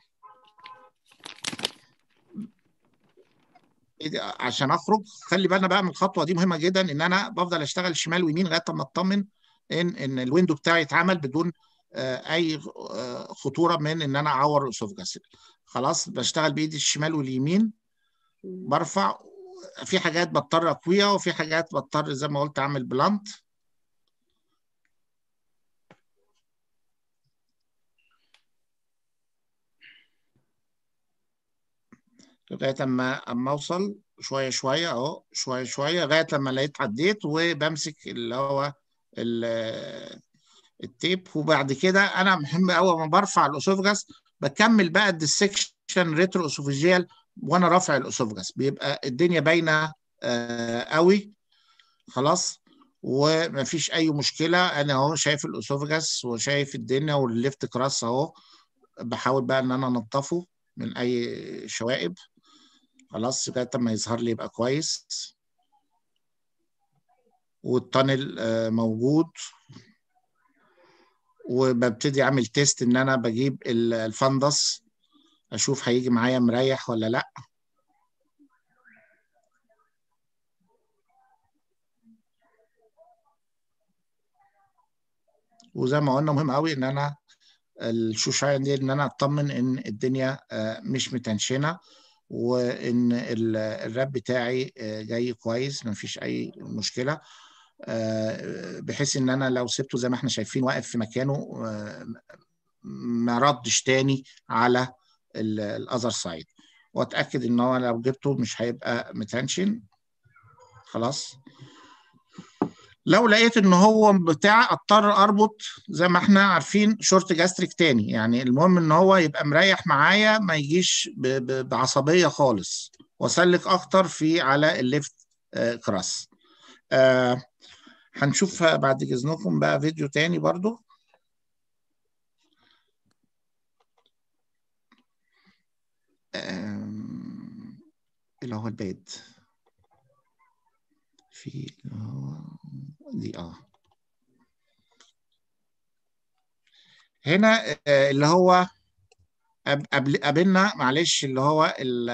عشان اخرج خلي بالنا بقى من الخطوه دي مهمه جدا ان انا بفضل اشتغل شمال ويمين لغايه ما اطمن ان ان الويندو بتاعي اتعمل بدون اي خطوره من ان انا اعور الاسوفجاس خلاص بشتغل بايدي الشمال واليمين برفع في حاجات بضطر اقويها وفي حاجات بضطر زي ما قلت اعمل بلانت لغايه اما اما اوصل شويه شويه اهو شويه شويه لغايه لما لقيت عديت وبمسك اللي هو التيب وبعد كده انا مهم قوي لما برفع الاسوفجاس بكمل بقى الديسكشن ريترو اسوفيجيال وانا رافع الاسوفجاس بيبقى الدنيا باينه آه قوي خلاص ومفيش اي مشكله انا اهو شايف الاسوفجاس وشايف الدنيا والليفت كراس اهو بحاول بقى ان انا انضفه من اي شوائب خلاص لغايه ما يظهر لي يبقى كويس والتانل آه موجود وببتدي اعمل تيست ان انا بجيب الفندس اشوف هيجي معايا مريح ولا لا وزي ما قلنا مهم قوي ان انا الشوشاين دي ان انا اطمن ان الدنيا مش متنشنه وان الراب بتاعي جاي كويس ما فيش اي مشكله بحيث ان انا لو سبته زي ما احنا شايفين واقف في مكانه ما ردش تاني على الاذر سايد واتاكد ان هو لو جبته مش هيبقى متنشن خلاص لو لقيت ان هو بتاع اضطر اربط زي ما احنا عارفين شورت جاستريك تاني يعني المهم ان هو يبقى مريح معايا ما يجيش بعصبيه خالص واسلك اكتر في على الليفت كراس آه هنشوف بعد اذنكم بقى فيديو تاني برضو اللي هو البيت في دي اه هنا اللي هو قبل قابلنا معلش اللي هو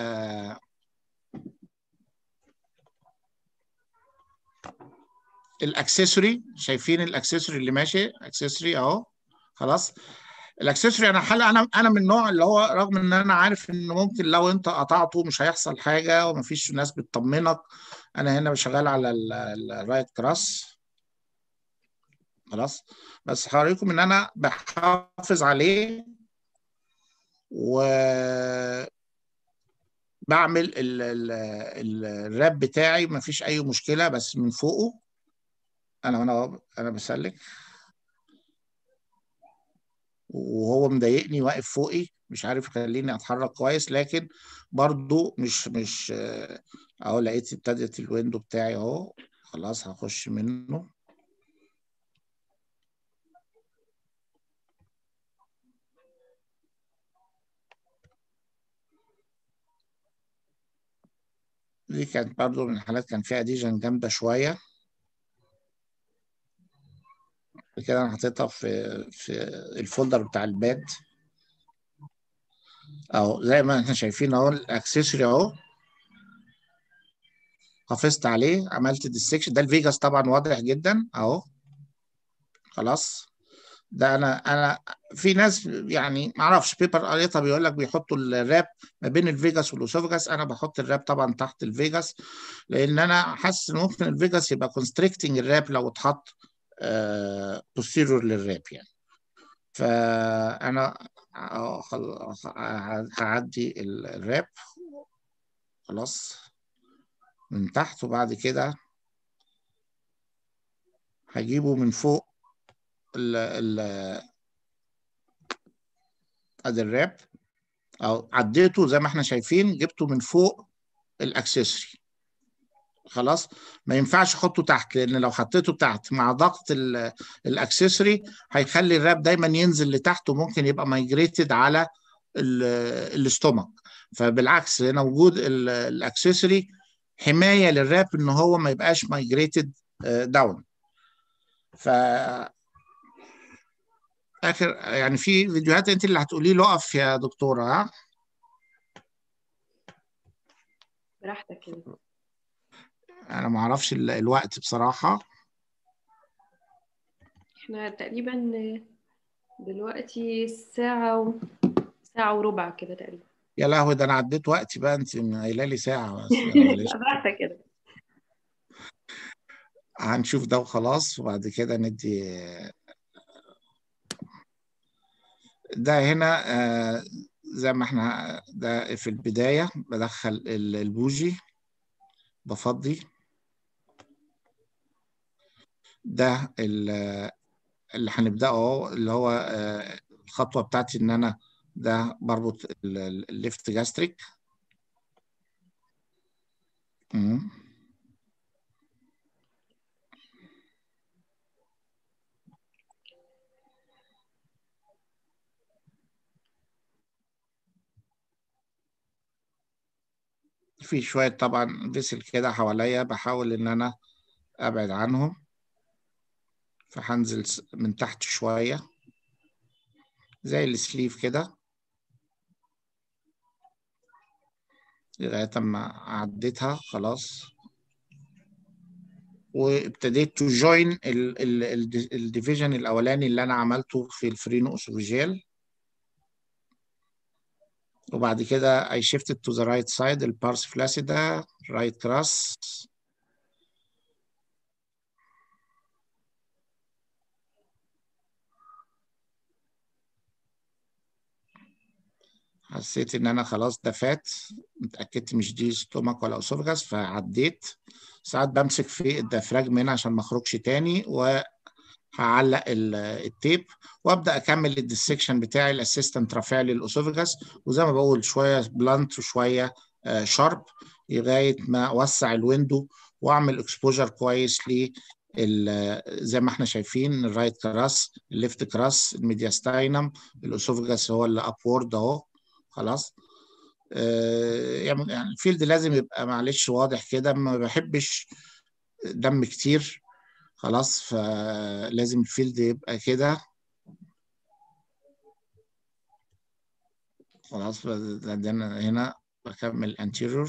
الاكسسوري شايفين الاكسسوري اللي ماشي اكسسوري اهو خلاص الاكسسوري انا حل انا انا من النوع اللي هو رغم ان انا عارف ان ممكن لو انت قطعته مش هيحصل حاجه ومفيش ناس بتطمنك انا هنا شغال على الرايت كراس خلاص بس هوريكم ان انا بحافظ عليه و بعمل الراب بتاعي مفيش اي مشكله بس من فوقه انا انا انا بسلك وهو مضايقني واقف فوقي مش عارف يخليني اتحرك كويس لكن برضو مش مش اهو لقيت ابتدت الويندو بتاعي اهو خلاص هخش منه دي كانت برضو من الحالات كان فيها اديجن جامده شويه كده انا حطيتها في في الفولدر بتاع الباد اهو زي ما احنا شايفين اهو الاكسسوري اهو حافظت عليه عملت ديسكشن ده الفيجاس طبعا واضح جدا اهو خلاص ده انا انا في ناس يعني ما اعرفش بيبر قريتها بيقول لك بيحطوا الراب ما بين الفيجاس والاسوفجاس انا بحط الراب طبعا تحت الفيجاس لان انا حاسس ان ممكن الفيجاس يبقى كونستريكتنج الراب لو اتحط بوستيرور للراب يعني فانا هعدي الراب خلاص من تحت وبعد كده هجيبه من فوق ال ال ادي الراب او عديته زي ما احنا شايفين جبته من فوق الاكسسوري خلاص ما ينفعش احطه تحت لان لو حطيته تحت مع ضغط الاكسسوري هيخلي الراب دايما ينزل لتحت وممكن يبقى مايجريتد على الاستومك فبالعكس هنا وجود الاكسسوري حمايه للراب ان هو ما يبقاش مايجريتد داون ف اخر يعني في فيديوهات انت اللي هتقولي له اقف يا دكتوره ها براحتك كده انا ما اعرفش الوقت بصراحه احنا تقريبا دلوقتي ساعة و... ساعة وربع كده تقريبا يا لهوي ده انا عديت وقتي بقى انت قايله لي ساعه بس براحتك كده هنشوف ده وخلاص وبعد كده ندي ده هنا آه زي ما احنا ده في البداية بدخل البوجي بفضي ده اللي هنبدأه اللي هو آه الخطوة بتاعتي ان انا ده بربط الليفت جاستريك مم. في شوية طبعا فيسل كده حواليا بحاول إن أنا أبعد عنهم فهنزل س- من تحت شوية زي السليف كده لغاية ما عديتها خلاص وابتديت تو جوين الديفيجن الأولاني اللي أنا عملته في الفرينو أسوفيجيال وبعد كده I shifted to the right side البارس فلاسيدا right cross حسيت ان انا خلاص ده فات اتاكدت مش دي ستومك ولا اسوفجاس فعديت ساعات بمسك في الديافراجم هنا عشان ما اخرجش تاني وهعلق ال- التيب وابدا اكمل الديسكشن بتاعي الاسيستنت رافع لي الاسوفجاس وزي ما بقول شويه بلانت وشويه شارب لغايه ما اوسع الويندو واعمل اكسبوجر كويس ل زي ما احنا شايفين الرايت كراس الليفت كراس الميدياستاينم الاسوفجاس هو اللي ابورد اهو خلاص آه، يعني يعني الفيلد لازم يبقى معلش واضح كده ما بحبش دم كتير خلاص فلازم الفيلد يبقى كده خلاص بعدين هنا بكمل انتيريور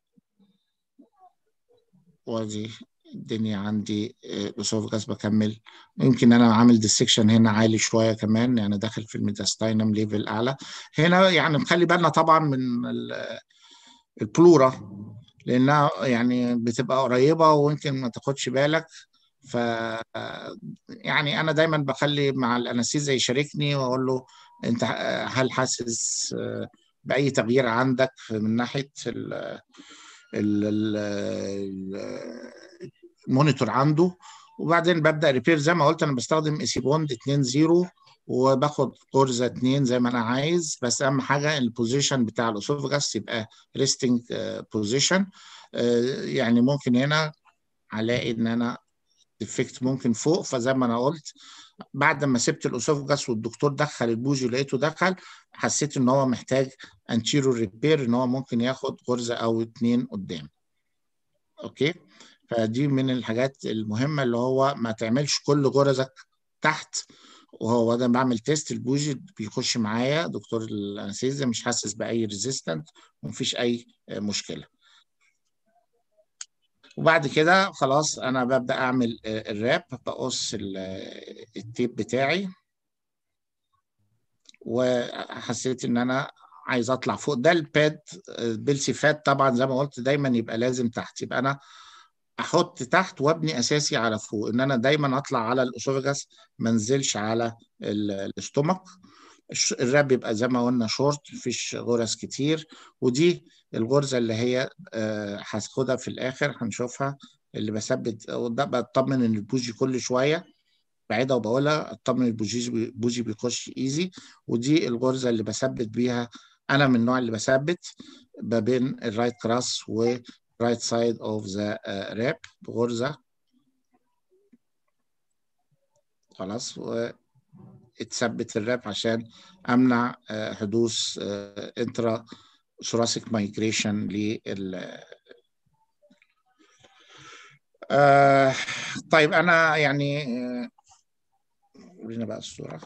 وادي الدنيا عندي الاسوفجاس بكمل يمكن انا عامل ديسكشن هنا عالي شويه كمان يعني داخل في الميداستاينم ليفل اعلى هنا يعني مخلي بالنا طبعا من ال- البلورا لانها يعني بتبقى قريبه ويمكن ما تاخدش بالك ف يعني انا دايما بخلي مع الانستيزيا يشاركني واقول له انت هل حاسس باي تغيير عندك من ناحيه ال ال- ال- المونيتور عنده وبعدين ببدا ريبير زي ما قلت انا بستخدم ايسي بوند 2 0 وباخد غرزه 2 زي ما انا عايز بس اهم حاجه البوزيشن بتاع الاسوفجاس يبقى ريستنج بوزيشن يعني ممكن هنا هلاقي ان انا ديفكت ممكن فوق فزي ما انا قلت بعد ما سبت الاسوفجاس والدكتور دخل البوجي لقيته دخل حسيت ان هو محتاج انتيرو ريبير ان هو ممكن ياخد غرزه او اتنين قدام اوكي فدي من الحاجات المهمه اللي هو ما تعملش كل غرزك تحت وهو ده بعمل تيست البوجي بيخش معايا دكتور الانستيزيا مش حاسس باي ريزيستنت ومفيش اي مشكله وبعد كده خلاص انا ببدا اعمل الراب بقص التيب بتاعي وحسيت ان انا عايز اطلع فوق ده الباد بالسيفات طبعا زي ما قلت دايما يبقى لازم تحت يبقى انا احط تحت وابني اساسي على فوق ان انا دايما اطلع على الاسوفجاس ما انزلش على الاستومك الراب يبقى زي ما قلنا شورت مفيش غرز كتير ودي الغرزه اللي هي هاخدها في الاخر هنشوفها اللي بثبت وده بطمن ان البوجي كل شويه بعيدها وبقولها اطمن البوجي البوجي بيخش ايزي ودي الغرزه اللي بثبت بيها انا من النوع اللي بثبت ما بين الرايت كراس و right side of the uh, rep بغرزة خلاص وتثبت الراب عشان أمنع uh, حدوث انترا ثوراسيك مايجريشن لل uh, طيب أنا يعني ورينا بقى الصورة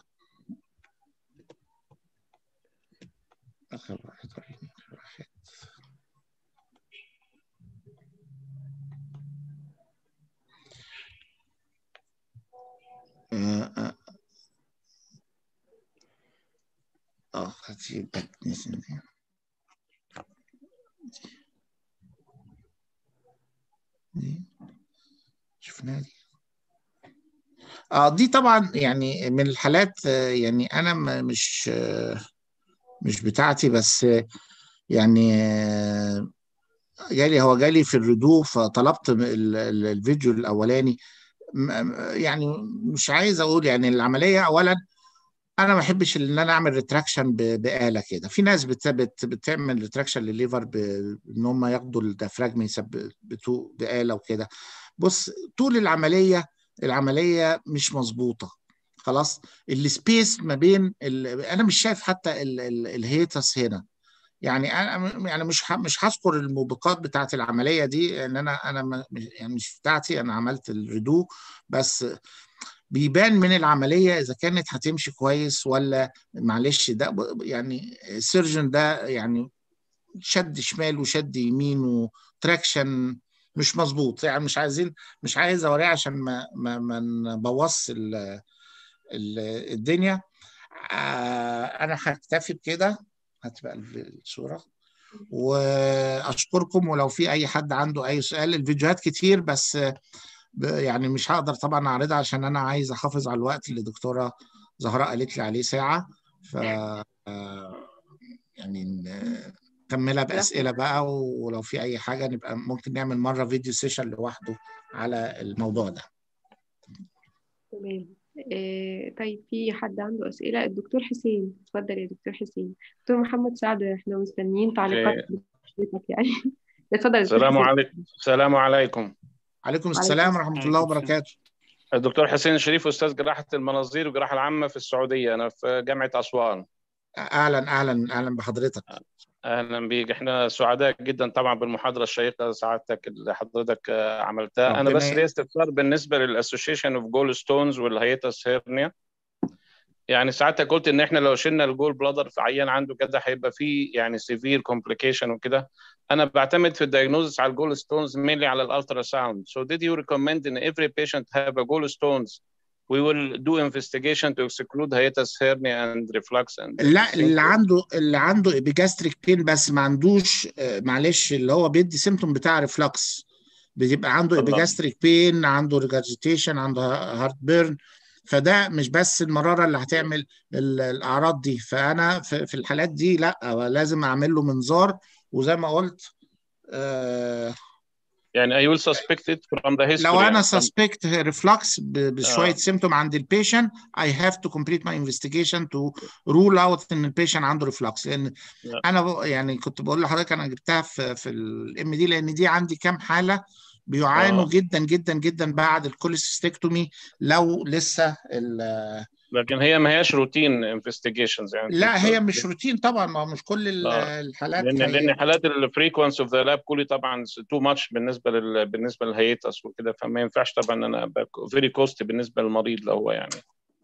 آخر واحد وريني واحد اه اه هتجيب دي دي شفناها دي اه دي طبعا يعني من الحالات يعني انا مش مش بتاعتي بس يعني جالي هو جالي في الردو فطلبت الفيديو الاولاني يعني مش عايز اقول يعني العمليه اولا انا ما بحبش ان انا اعمل ريتراكشن باله كده في ناس بت بت بتعمل ريتراكشن للليفر بان هم ياخدوا الديافراجم يثبتوه باله وكده بص طول العمليه العمليه مش مظبوطه خلاص السبيس ما بين ال... انا مش شايف حتى ال... ال... الهيتس هنا يعني انا يعني مش ح... مش هذكر الموبقات بتاعه العمليه دي ان انا انا ما... يعني مش بتاعتي انا عملت الريدو بس بيبان من العمليه اذا كانت هتمشي كويس ولا معلش ده يعني السيرجن ده يعني شد شمال وشد يمين وتراكشن مش مظبوط يعني مش عايزين مش عايز اوريه عشان ما ما ما نبوظش الدنيا انا هكتفي بكده هتبقى الصوره واشكركم ولو في اي حد عنده اي سؤال الفيديوهات كتير بس يعني مش هقدر طبعا اعرضها عشان انا عايز احافظ على الوقت اللي الدكتوره زهراء قالت لي عليه ساعه ف يعني نكملها باسئله بقى ولو في اي حاجه نبقى ممكن نعمل مره فيديو سيشن لوحده على الموضوع ده تمام إيه طيب في حد عنده اسئله الدكتور حسين اتفضل يا دكتور حسين دكتور محمد سعد احنا مستنيين تعليقات حضرتك يعني اتفضل السلام عليكم السلام عليكم عليكم السلام ورحمه الله وبركاته الدكتور حسين شريف استاذ جراحه المناظير والجراحه العامه في السعوديه انا في جامعه اسوان اهلا اهلا اهلا بحضرتك اهلا بيك احنا سعداء جدا طبعا بالمحاضره الشيقه سعادتك اللي حضرتك عملتها انا بس لي استفسار بالنسبه للاسوشيشن اوف جول ستونز والهيتس هيرنيا يعني ساعتها قلت ان احنا لو شلنا الجول بلادر في عيان عنده كده هيبقى فيه يعني سيفير كومبليكيشن وكده انا بعتمد في الدايجنوزس على الجول ستونز mainly على الالترا ساوند so did you recommend in every patient have a gallstones we will do investigation to exclude hiatus hernia and reflux and لا اللي عنده اللي عنده ابيجاستريك بين بس ما عندوش معلش اللي هو بيدي سيمتوم بتاع ريفلكس بيبقى عنده ابيجاستريك بين عنده ريجاجيتيشن عنده هارت بيرن فده مش بس المراره اللي هتعمل الاعراض دي فانا في الحالات دي لا لازم اعمل له منظار وزي ما قلت آه يعني I will suspect it from the history لو انا suspect reflux بشويه سيمتوم عند البيشنت I have to complete my investigation to rule out ان البيشنت عنده reflux لان yeah. انا يعني كنت بقول لحضرتك انا جبتها في في الام دي لان دي عندي كام حاله بيعانوا uh. جدا جدا جدا بعد الكوليسيستكتومي لو لسه لكن هي ما هياش روتين انفستيجيشنز يعني لا هي مش روتين طبعا ما مش كل آه. الحالات لان لان حالات الفريكونس اوف ذا لاب كولي طبعا تو ماتش بالنسبه لل بالنسبه للهيتس وكده فما ينفعش طبعا ان انا فيري كوست بالنسبه للمريض لو هو يعني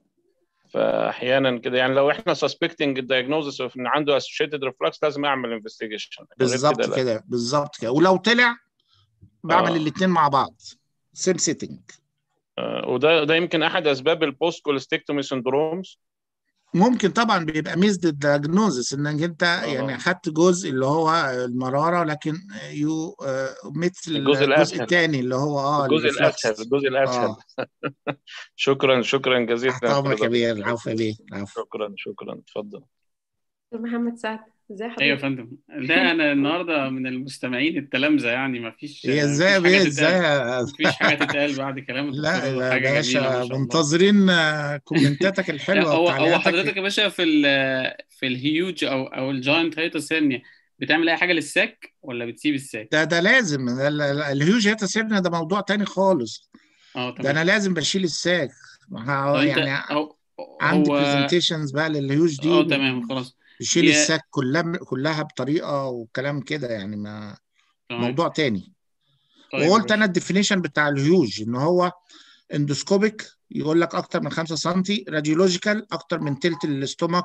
فاحيانا كده يعني لو احنا سسبكتنج الدايجنوزس ان عنده اسوشيتد ريفلكس لازم اعمل انفستيجيشن بالظبط كده بالظبط كده ولو طلع بعمل آه. الاثنين مع بعض سيم سيتنج وده ده يمكن احد اسباب البوست كوليستكتومي سندرومز ممكن طبعا بيبقى ميزد الدياجنوزس انك انت أوه. يعني اخدت جزء اللي هو المراره لكن يو مثل الجزء, الجزء الثاني اللي هو اه الجزء الاسهل الجزء الاسهل آه. شكرا شكرا جزيلا طبعا كبير العفو بيه العفو شكرا شكرا اتفضل محمد سعد ازي حضرتك؟ ايوه يا فندم ده انا النهارده من المستمعين التلامذه يعني ما فيش هي ازاي بيه ازاي مفيش حاجه تتقال بعد كلام لا يا باشا منتظرين كومنتاتك الحلوه هو هو حضرتك يا باشا في ال في الهيوج او او الجاينت هيتس هيرنيا بتعمل اي حاجه للساك ولا بتسيب الساك؟ ده ده لازم الهيوج هيتس هيرنيا ده موضوع تاني خالص اه ده انا لازم بشيل الساك يعني عندي برزنتيشنز بقى للهيوج دي اه تمام خلاص تشيل هي... الساك كلها كلها بطريقه وكلام كده يعني ما طيب. موضوع تاني طيب وقلت انا الديفينيشن بتاع الهيوج ان هو اندوسكوبيك يقول لك اكتر من 5 سم راديولوجيكال اكتر من تلت الاستومك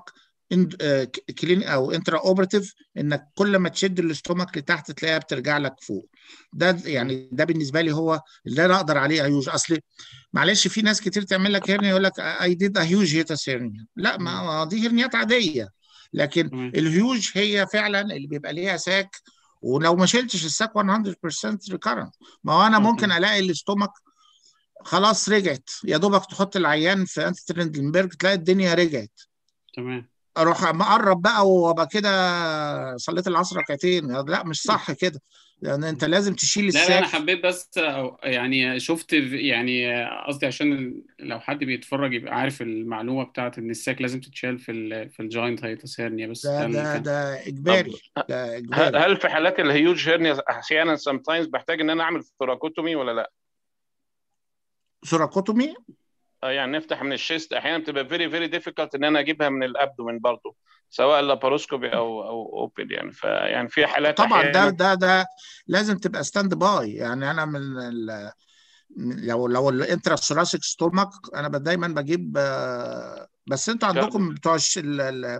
كلين او انترا اوبراتيف انك كل ما تشد الاستومك لتحت تلاقيها بترجع لك فوق ده يعني ده بالنسبه لي هو اللي انا اقدر عليه هيوج اصل معلش في ناس كتير تعمل لك هيرنيا يقول لك اي ديد هيوج هيتس هيرنيا لا ما دي هرنيات عاديه لكن م. الهيوج هي فعلا اللي بيبقى ليها ساك ولو ما شلتش الساك 100% ريكارنت ما هو انا ممكن الاقي الاستومك خلاص رجعت يا دوبك تحط العيان في انتي ترندلنبرج تلاقي الدنيا رجعت تمام اروح مقرب بقى وابقى كده صليت العصر ركعتين لا مش صح كده لان انت لازم تشيل لا لا الساك انا حبيت بس أو- يعني شفت في- يعني قصدي عشان ال- لو حد بيتفرج يبقى عارف المعلومه بتاعت ان الساك لازم تتشال في ال في الجاينت هايتس هيرنيا بس ده ده اللي ده كان ده اجباري ده هل اجباري هل في حالات الهيوج هيرنيا احيانا sometimes بحتاج ان انا اعمل ثوراكوتومي ولا لا؟ سوراكوتومي آه، يعني نفتح من الشيست احيانا بتبقى فيري فيري ديفيكالت ان انا اجيبها من الابدومين برضه سواء لاباروسكوبي او او اوبن يعني فيعني في حالات طبعا ده احيانا ده ده لازم تبقى ستاند باي يعني انا من ال من- لو لو الانترا ثوراسيك ستومك انا ب- دايما بجيب آه، بس انتوا كارديو عندكم بتوع الش- ال- ال-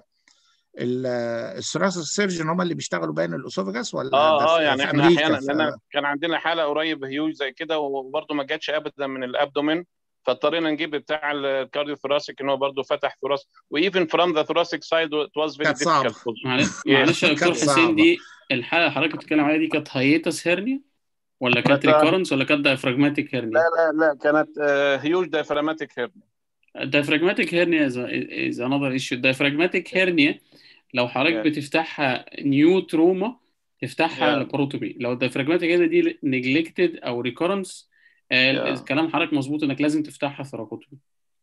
ال- الثوراسيك سيرجن هم اللي بيشتغلوا بين الاسوفجاس ولا ده اه اه في, يعني في احنا امريكا احيانا في لان كان عندنا حاله قريب هيوج زي كده وبرضه ما جاتش ابدا من الابدومين فاضطرينا نجيب بتاع الكارديو ثوراسيك ان هو برضه فتح ثوراس وايفن فروم ذا ثوراسيك سايد ات واز فيري كانت صعبه ديفيكالت معلش Yeah. معلش يا دكتور كانت حسين صعبه دي الحاله اللي حضرتك بتتكلم عليها دي كانت هايتس هيرنيا ولا كانت كانت ريكورنس ولا كانت دايفراجماتيك لا هيرنيا لا لا كانت هيوج دايفراماتيك هيرنيا الدايفراجماتيك هيرنيا is, is another issue الدايفراجماتيك هيرنيا لو حضرتك Yeah. بتفتحها نيو تروما تفتحها Yeah. لاباروتومي لو الدايفراجماتيك هيرنيا دي نيجلكتد او ريكورنس Yeah. كلام حضرتك مظبوط انك لازم تفتحها ثراكوتومي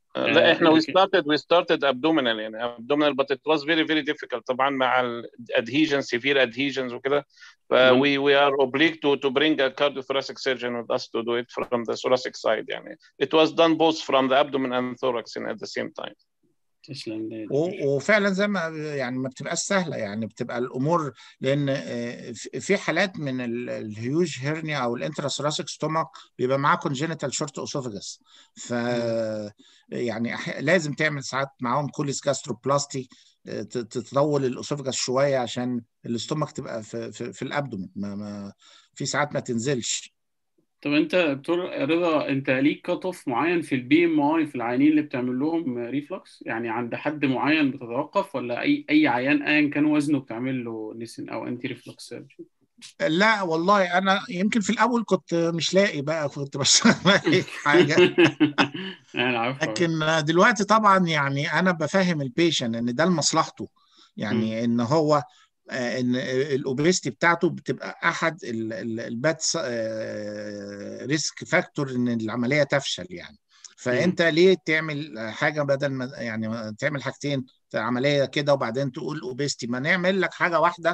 لا احنا we لكن started we started abdominal يعني abdominal but it was very very difficult طبعا مع ال adhesion severe adhesions وكده ف من we we are obliged to to bring a cardiothoracic surgeon with us to do it from the thoracic side يعني it was done both from the abdomen and thorax in at the same time تسلم لي يا دكتور و- وفعلا زي ما يعني ما بتبقاش سهله يعني بتبقى الامور لان آه، في في حالات من ال- الهيوج هيرنيا او الانتراسوراسيك ستومك بيبقى معاه كونجينيتال شورت اوسوفاجس ف مم. يعني أح- لازم تعمل ساعات معاهم كوليس جاستروبلاستي آه، ت- تطول الاوسوفاجس شويه عشان الاستومك تبقى في في, في الابدومين ما ما في ساعات ما تنزلش طب انت يا دكتور رضا انت ليك كات اوف معين في البي ام اي في العيانين اللي بتعمل لهم ريفلكس يعني عند حد معين بتتوقف ولا اي اي عيان ايا كان وزنه بتعمل له نسن او انتي ريفلكس سيرجري لا والله انا يمكن في الاول كنت مش لاقي بقى كنت مش لاقي حاجه انا عارفه لكن دلوقتي طبعا يعني انا بفهم البيشن ان ده لمصلحته يعني ان هو آه، ان الاوبيستي بتاعته بتبقى احد الباد ريسك فاكتور ان العمليه تفشل يعني فانت ليه تعمل حاجه بدل ما يعني تعمل حاجتين عمليه كده وبعدين تقول اوبيستي ما نعمل لك حاجه واحده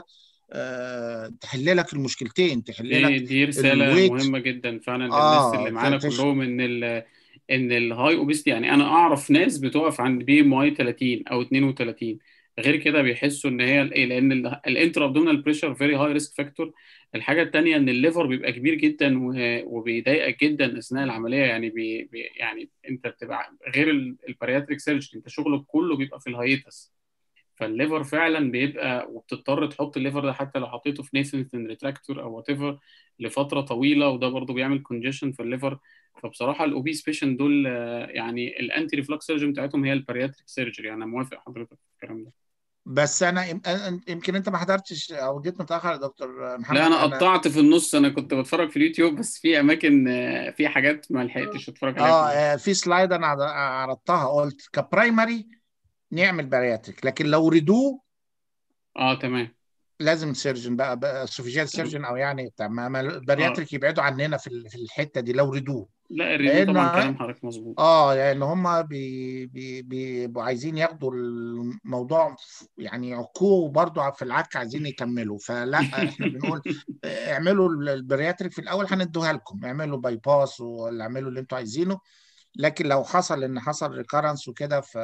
آه، تحل لك المشكلتين تحل دي لك دي رسالة الويت. مهمة جدا فعلا للناس آه، اللي معانا فتش- كلهم ان ال ان الهاي اوبستي يعني انا اعرف ناس بتقف عند بي ام اي 30 او 32 غير كده بيحسوا ان هي ايه لان الانترا ابدومينال بريشر فيري هاي ريسك فاكتور الحاجه الثانيه ان الليفر بيبقى كبير جدا و- وبيضايقك جدا اثناء العمليه يعني بي بي يعني انت بتبقى غير البارياتريك سيرجري انت شغلك كله بيبقى في الهايتس فالليفر فعلا بيبقى وبتضطر تحط الليفر ده حتى لو حطيته في نيثنتن ريتراكتور او وات ايفر لفتره طويله وده برضو بيعمل كونجيشن في الليفر فبصراحه الاوبيس بيشن دول آه، يعني الانتي ريفلكس سيرجري بتاعتهم هي البارياتريك سيرجري انا موافق حضرتك في الكلام ده بس انا يم- أنا- يمكن انت ما حضرتش او جيت متاخر يا دكتور محمد لا انا قطعت في النص انا كنت بتفرج في اليوتيوب بس في اماكن آه، في حاجات ما لحقتش اتفرج اه عليها آه، في سلايد انا عر- عرضتها قلت كبرايمري نعمل بارياتريك لكن لو ريدو اه تمام لازم سيرجن بقى, بقى سوفيجيال سيرجن او يعني بتاع ما ما البارياتريك يبعدوا عننا في ال- في الحته دي لو ريدو لا الريفيو لأن طبعا ه- كلام حضرتك مظبوط اه لان هم بي بي بيبقوا عايزين ياخدوا الموضوع يعني عكوه برضه في العك عايزين يكملوا فلا احنا بنقول اعملوا البارياتريك في الاول هندوها لكم اعملوا باي باس ولا اعملوا اللي انتوا عايزينه لكن لو حصل ان حصل ريكارنس وكده ف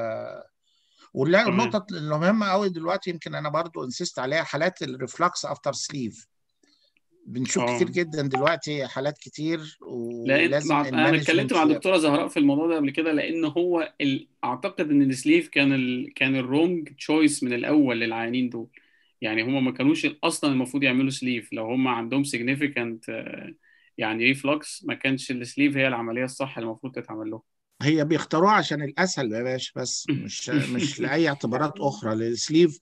ولا تمام. النقطة المهمة قوي دلوقتي يمكن أنا برضو انسيست عليها حالات الريفلكس أفتر سليف بنشوف آه. كتير جدا دلوقتي حالات كتير لان ولازم مع... انا المانجمنت اتكلمت مع الدكتوره زهراء في الموضوع ده قبل كده لان هو ال... اعتقد ان السليف كان ال... كان الرونج تشويس من الاول للعيانين دول يعني هم ما كانوش اصلا المفروض يعملوا سليف لو هم عندهم significant آه، يعني ريفلكس ما كانش السليف هي العمليه الصح اللي المفروض تتعمل لهم هي بيختاروها عشان الأسهل يا باشا بس مش مش لأي اعتبارات أخرى السليف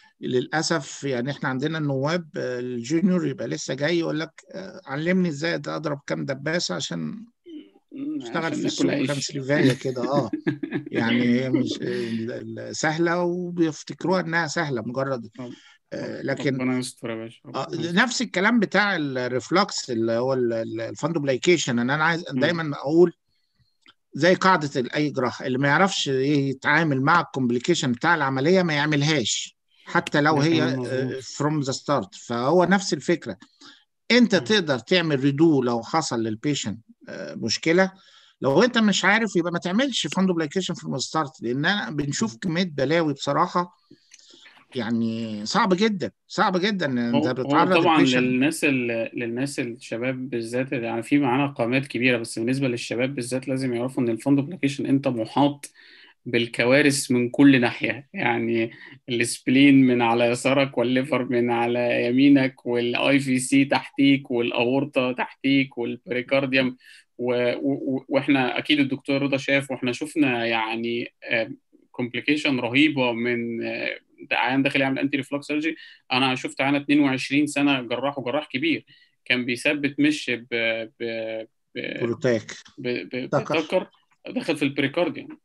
للأسف يعني إحنا عندنا النواب آه، الجونيور يبقى لسه جاي يقول لك آه، علمني إزاي أضرب كام دباسة عشان اشتغل في السوق كام سليفايه كده اه يعني هي مش سهله وبيفتكروها انها سهله مجرد آه لكن آه نفس الكلام بتاع الريفلكس اللي هو الفاندوبلايكيشن ان انا عايز دايما اقول زي قاعده اي جراحه اللي ما يعرفش يتعامل مع الكومبليكيشن بتاع العمليه ما يعملهاش حتى لو هي فروم ذا ستارت فهو نفس الفكره انت تقدر تعمل ريدو لو حصل للبيشنت مشكله لو انت مش عارف يبقى ما تعملش فاندوبلايكيشن فروم ذا ستارت لان انا بنشوف كميه بلاوي بصراحه يعني صعب جدا صعب جدا ان انت بتتعرض طبعا للناس للناس الشباب بالذات يعني في معانا قامات كبيره بس بالنسبه للشباب بالذات لازم يعرفوا ان الفاندوبلايكيشن انت محاط بالكوارث من كل ناحيه يعني السبلين من على يسارك والليفر من على يمينك والاي في سي تحتيك والاورطه تحتيك والبريكارديوم و... و... واحنا اكيد الدكتور رضا شاف واحنا شفنا يعني كومبليكيشن رهيبه من عيان داخل يعمل انتي ريفلكس سيرجي انا شفت عيان 22 سنه جراح وجراح كبير كان بيثبت مش ب ب ب بروتاك بتكر دخل في البريكارديوم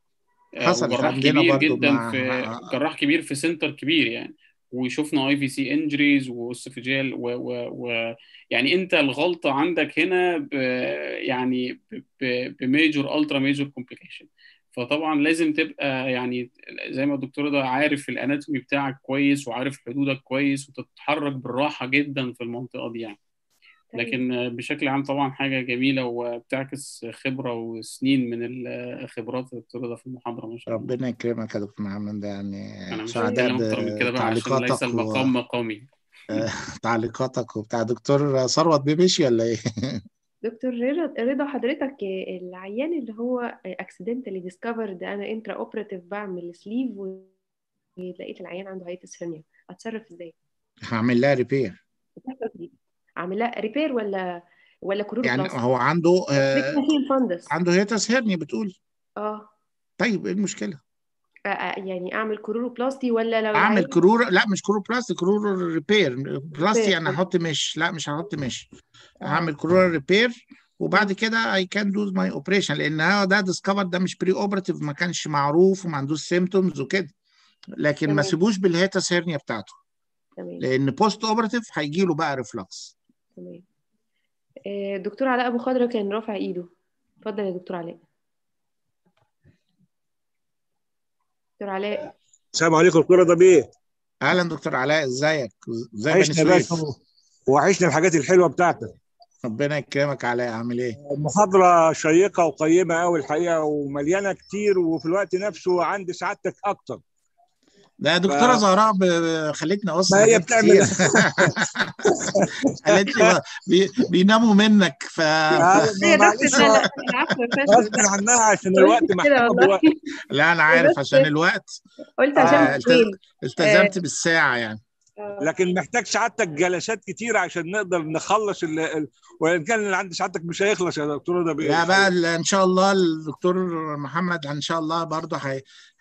حصل جراح كبير جدا مع... في جراح كبير في سنتر كبير يعني وشفنا اي في سي انجريز واوسفجيال و, و, و يعني انت الغلطه عندك هنا ب يعني بميجور الترا ميجور كومبليكيشن فطبعا لازم تبقى يعني زي ما الدكتور ده عارف الاناتومي بتاعك كويس وعارف حدودك كويس وتتحرك بالراحه جدا في المنطقه دي يعني لكن بشكل عام طبعا حاجه جميله وبتعكس خبره وسنين من الخبرات الدكتور ده في المحاضره ما شاء الله ربنا يكرمك يا دكتور محمد يعني انا مش هتكلم اكتر من كده بقى عشان ليس المقام و... مقامي تعليقاتك وبتاع دكتور ثروت بيمشي ولا ايه؟ دكتور رضا حضرتك العيان اللي هو اكسيدنتالي ديسكفرد انا انترا اوبراتيف بعمل سليف ولقيت العيان عنده هيتس هرنيا اتصرف ازاي؟ هعمل لها ريبير اعمل لها ريبير ولا ولا كرور يعني بلاستي؟ هو عنده آه فندس عنده هيتس هرنيا بتقول اه طيب ايه المشكله؟ يعني اعمل كرور بلاستي ولا لو اعمل كرور لا مش كرور بلاستي كرور ريبير بلاستي يعني هحط مش لا مش هحط مش هعمل كرور ريبير وبعد كده اي كان دو ماي اوبريشن لان هو ده ديسكفر ده مش بري اوبراتيف ما كانش معروف وما عندوش سيمتومز وكده لكن تمام. ما سيبوش بالهيتس هيرنيا بتاعته تمام لان بوست اوبراتيف هيجي له بقى ريفلكس تمام آه، دكتور علاء ابو خضره كان رافع ايده اتفضل يا دكتور علاء دكتور علاء السلام عليكم دكتور رضا بيه اهلا دكتور علاء ازيك ازي عشنا بني بقى سويف وعشنا الحاجات الحلوه بتاعتك ربنا يكرمك علاء عامل ايه محاضره شيقه وقيمه قوي الحقيقه ومليانه كتير وفي الوقت نفسه عند سعادتك اكتر ده دكتوره زهراء ب- خلتني اوصل ما هي حاجات بتعمل- كتير. قالت لي بي- بيناموا منك ف هي معلش بس لا لا العفو يا فندم غصب عنها عشان الوقت كده محكوم والله بوقت لا انا عارف بس- عشان الوقت قلت عشان آه، الاثنين التزمت بالساعه يعني لكن محتاج سعادتك جلسات كتير عشان نقدر نخلص ال... ال... وان كان اللي عند سعادتك مش هيخلص يا دكتور رضا بيه لا بقى ال- ان شاء الله الدكتور محمد ان شاء الله برضه هي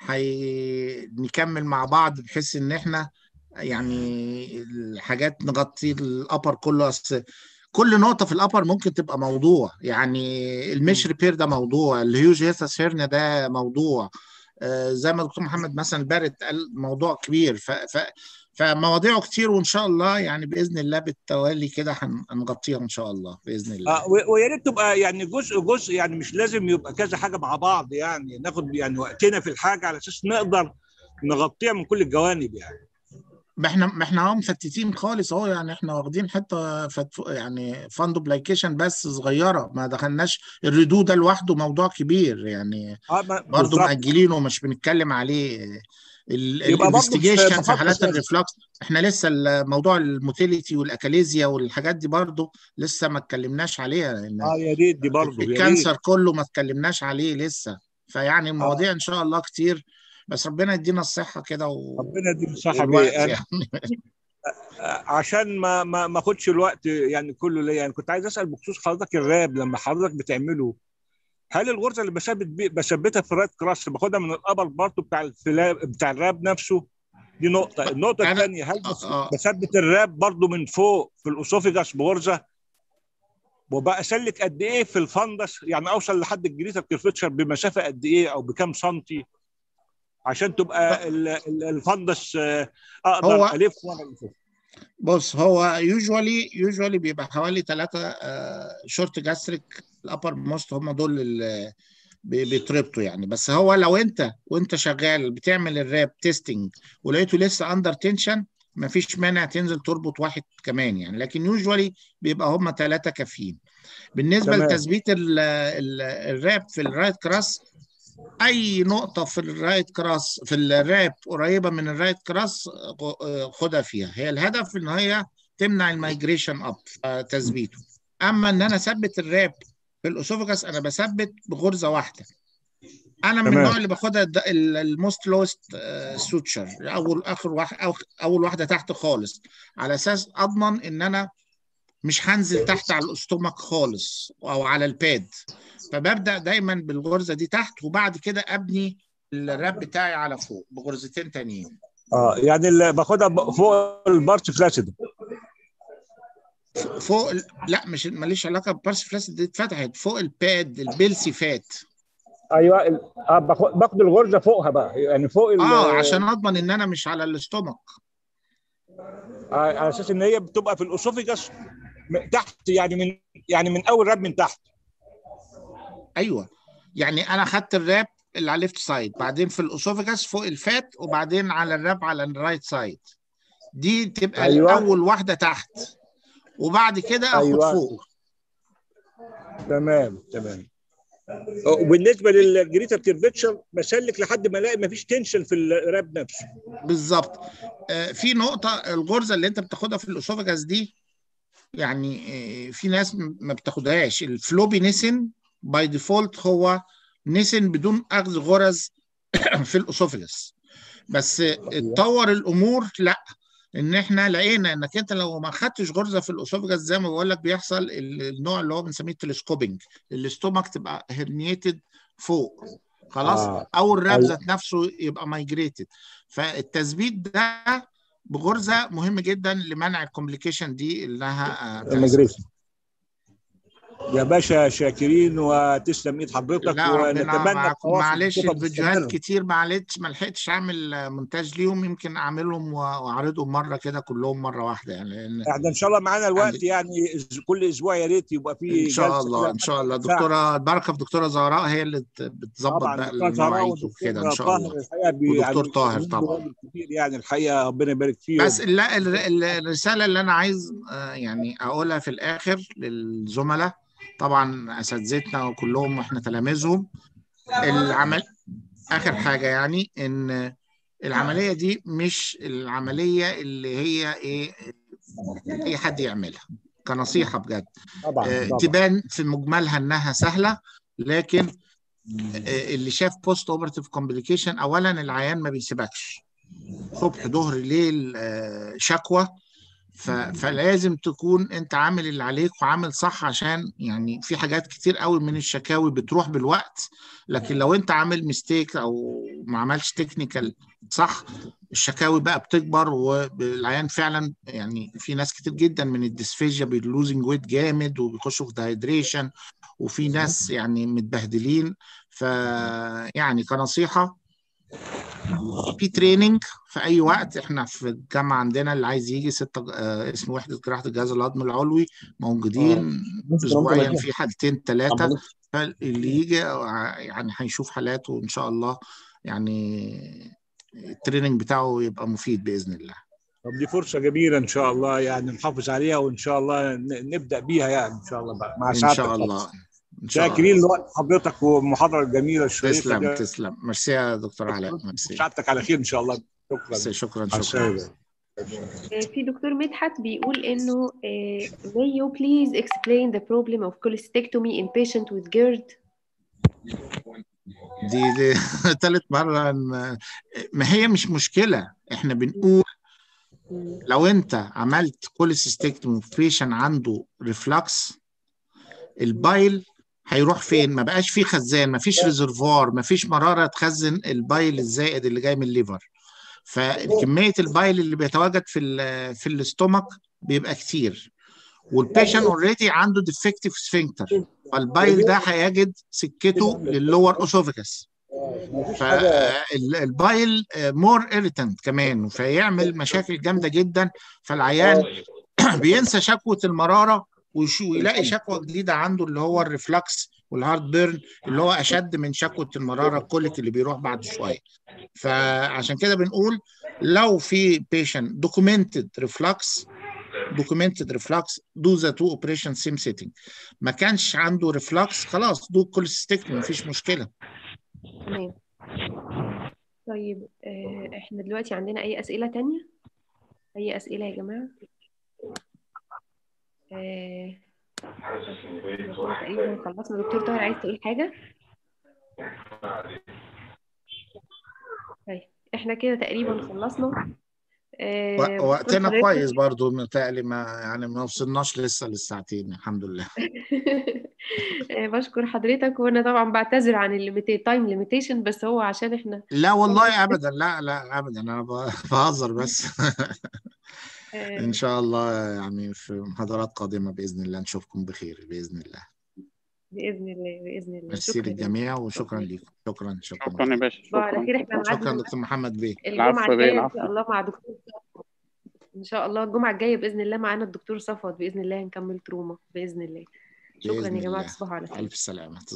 هي نكمل مع بعض بحيث ان احنا يعني الحاجات نغطي الابر كله اصل كل نقطة في الابر ممكن تبقى موضوع يعني المش ريبير ده موضوع الهيوج هيثس هيرنيا ده موضوع آه، زي ما دكتور محمد مثلا بارت قال موضوع كبير ف, ف فمواضيعه كتير وان شاء الله يعني باذن الله بالتوالي كده هن- هنغطيها ان شاء الله باذن الله آه و- ويا ريت تبقى يعني جزء جزء يعني مش لازم يبقى كذا حاجه مع بعض يعني ناخد يعني وقتنا في الحاجه على اساس نقدر نغطيها من كل الجوانب يعني ما احنا ما احنا اهو مفتتين خالص اهو يعني احنا واخدين حته فت يعني فاند بلايكيشن بس صغيره ما دخلناش الريدو ده لوحده موضوع كبير يعني آه ما- برضه بالظبط. مأجلينه ومش بنتكلم عليه يبقى برضه في الانفستيجيشن في محطة حالات ثانية. الريفلكس احنا لسه الموضوع الموتيليتي والاكاليزيا والحاجات دي برضه لسه ما اتكلمناش عليها لان اه يا ريت دي برضه يا ريت. الكانسر كله ما اتكلمناش عليه لسه فيعني المواضيع ان شاء الله كتير بس ربنا يدينا الصحه كده و... ربنا يديك الصحه والوقت بيه. أنا يعني عشان ما ما ما اخدش الوقت يعني كله ليا يعني كنت عايز اسال بخصوص حضرتك الراب لما حضرتك بتعمله هل الغرزه اللي بثبت بي- بثبتها في الرايت كراس باخدها من الابر بارتو بتاع الفلاب بتاع الراب نفسه دي نقطه النقطه أنا- الثانيه هل بس- آه. بثبت الراب برضو من فوق في الاسوفيجاس بغرزه وبقى اسلك قد ايه في الفندس يعني اوصل لحد الجريتر كيرفتشر بمسافه قد ايه او بكام سنتي عشان تبقى ال- ال- الفندس آه، اقدر هو- الف وانا الف بص هو يوجوالي يوجوالي بيبقى حوالي ثلاثة شورت جاستريك الابر موست هم دول اللي بي- بيتربطوا يعني بس هو لو انت وانت شغال بتعمل الراب تيستنج ولقيته لسه اندر تنشن مفيش مانع تنزل تربط واحد كمان يعني لكن يوجوالي بيبقى هم ثلاثة كافيين بالنسبة تمام. لتثبيت ال- ال- الراب في الرايت كراس اي نقطه في الرايت كراس في الراب قريبه من الرايت كراس آه، خدها فيها هي الهدف ان هي تمنع المايجريشن اب آه، تثبيته اما ان انا اثبت الراب في الاسوفجاس انا بثبت بغرزه واحده انا من تمام. النوع اللي باخدها الموست لوست سوتشر اول اخر واحد أو اول واحده تحت خالص على اساس اضمن ان انا مش هنزل تحت على الاستومك خالص او على الباد فببدا دايما بالغرزه دي تحت وبعد كده ابني الراب بتاعي على فوق بغرزتين تانيين اه يعني اللي باخدها ب- فوق البارت فلاسيد فوق ال... لا مش ماليش علاقه ببارس فلاس دي اتفتحت فوق الباد البيلسي فات ايوه ال- آه باخد باخد الغرزه فوقها بقى يعني فوق ال- اه عشان اضمن ان انا مش على الاستومك آه، على اساس ان هي بتبقى في الاسوفيجاس م- تحت يعني من يعني من اول راب من تحت ايوه يعني انا خدت الراب اللي على الليفت سايد بعدين في الاسوفجاس فوق الفات وبعدين على الراب على الرايت سايد دي تبقى أيوة. اول واحده تحت وبعد كده اخد أيوة. فوق تمام تمام وبالنسبه للجريتر كيرفتشر بسلك لحد ما الاقي مفيش تنشن في الراب نفسه بالظبط آه، في نقطة الغرزة اللي انت بتاخدها في الاسوفجاس دي يعني آه، في ناس م- ما بتاخدهاش الفلوبي نسن باي ديفولت هو نسن بدون اخذ غرز في الاسوفجاس بس آه، اتطور الامور لا ان احنا لقينا انك انت لو ما خدتش غرزه في الاسوفجاس زي ما بقول لك بيحصل ال- النوع اللي هو بنسميه تلسكوبينج الاستومك تبقى هرنيتد فوق خلاص آه. او الراب أيوة. ذات نفسه يبقى مايجريتد فالتثبيت ده بغرزه مهم جدا لمنع الكومبليكيشن دي انها آه، تحصل. الميجريشن يا باشا شاكرين وتسلم ايد حضرتك لا ربنا ونتمنى معاكم التواصل معلش بصفة الفيديوهات مستمرة. كتير ما لحقتش ما لحقتش اعمل آه، مونتاج ليهم يمكن اعملهم و- واعرضهم مره كده كلهم مره واحده يعني لان احنا ان شاء الله معانا الوقت يعني إز- كل اسبوع يا ريت يبقى في ان شاء جلسة الله كده ان شاء الله ساعة. دكتوره البركه في دكتوره زهراء هي اللي ت- بتظبط طبعا بقى دكتور زهراء المواعيد وكده ان شاء طاهر الله الحقيقه بي- ودكتور يعني طاهر ليهم طبعا. واجب كتير يعني الحقيقه ربنا يبارك فيهم بس لا ال- ال- الرساله اللي انا عايز آه، يعني اقولها في الاخر للزملاء طبعا اساتذتنا وكلهم احنا تلاميذهم العمل اخر حاجه يعني ان العمليه دي مش العمليه اللي هي ايه اي حد يعملها كنصيحه بجد طبعا آه، طبعا تبان في مجملها انها سهله لكن آه، اللي شاف بوست اوبرتيف كومبليكيشن اولا العيان ما بيسيبكش صبح ظهر ليل آه، شكوى ف- فلازم تكون انت عامل اللي عليك وعامل صح عشان يعني في حاجات كتير قوي من الشكاوي بتروح بالوقت لكن لو انت عامل ميستيك او ما عملش تكنيكال صح الشكاوي بقى بتكبر والعيان فعلا يعني في ناس كتير جدا من الديسفيجيا بيلوزنج ويت جامد وبيخشوا في دايدريشن وفي ناس يعني متبهدلين فيعني كنصيحة في تريننج في اي وقت احنا في الجامعه عندنا اللي عايز يجي ستة آه اسم وحده جراحه الجهاز الهضمي العلوي موجودين اسبوعيا في حالتين ثلاثه فاللي يجي آه، يعني هيشوف حالات وان شاء الله يعني التريننج بتاعه يبقى مفيد باذن الله طب دي فرصه جميله ان شاء الله يعني نحافظ عليها وان شاء الله ن- نبدا بيها يعني ان شاء الله بقى مع ان سعادتك شاء طبعاً. الله ان شاء شاكرين الله لوقت حضرتك والمحاضره الجميله الشريفه تسلم دي. تسلم ميرسي يا دكتور علاء ميرسي سعادتك على خير ان شاء الله ميرسي، شكرا شكرا مع شكرا السلامه في دكتور مدحت بيقول انه آه، may you please explain the problem of cholecystectomy in patient with GERD دي دي تالت مرة ما ما هي مش مشكلة احنا بنقول لو انت عملت كوليسيستكتومي في بيشن عنده ريفلكس البايل هيروح فين؟ ما بقاش فيه خزان ما فيش ريزرفوار ما فيش مرارة تخزن البايل الزائد اللي جاي من الليفر فكمية البايل اللي بيتواجد في ال في الاستومك بيبقى كتير والبيشنت اوريدي عنده ديفكتيف سفنكتر فالبايل ده هيجد سكته لللور اسوفيكس فالبايل مور irritant كمان فيعمل مشاكل جامده جدا فالعيان بينسى شكوى المراره ويلاقي شكوى جديده عنده اللي هو الريفلكس والهارت بيرن اللي هو اشد من شكوى المراره الكوليك اللي بيروح بعد شويه فعشان كده بنقول لو في patient documented reflux documented reflux do the two operation same sitting ما كانش عنده reflux خلاص دو كوليستيكتومي مفيش مشكله تمام طيب آه، احنا دلوقتي عندنا اي اسئله تانية اي اسئله يا جماعه آه، تقريبا خلصنا دكتور طاهر عايز تقول حاجه طيب احنا كده تقريبا خلصنا آه، و- بشكر وقتنا حضرتك. كويس برضو متهيألي ما يعني ما وصلناش لسه للساعتين الحمد لله آه، بشكر حضرتك وانا طبعا بعتذر عن الليميتي تايم ليميتيشن بس هو عشان احنا لا والله ابدا لا لا ابدا انا ب- بهزر بس آه، ان شاء الله يعني في محاضرات قادمه باذن الله نشوفكم بخير باذن الله باذن الله باذن الله ميرسي شكرا للجميع وشكرا لكم شكرا شكرا شكرا يا باشا تصبحوا على شكرا خير احنا شكرا ميعادنا دكتور محمد بيه الجمعه العفو يا بيه، الجايه ان العفو. شاء الله مع دكتور صفوت. ان شاء الله الجمعه الجايه باذن الله معانا الدكتور صفوت باذن الله هنكمل تروما باذن الله شكرا بإذن يا جماعه الله. تصبحوا على خير الف سلامه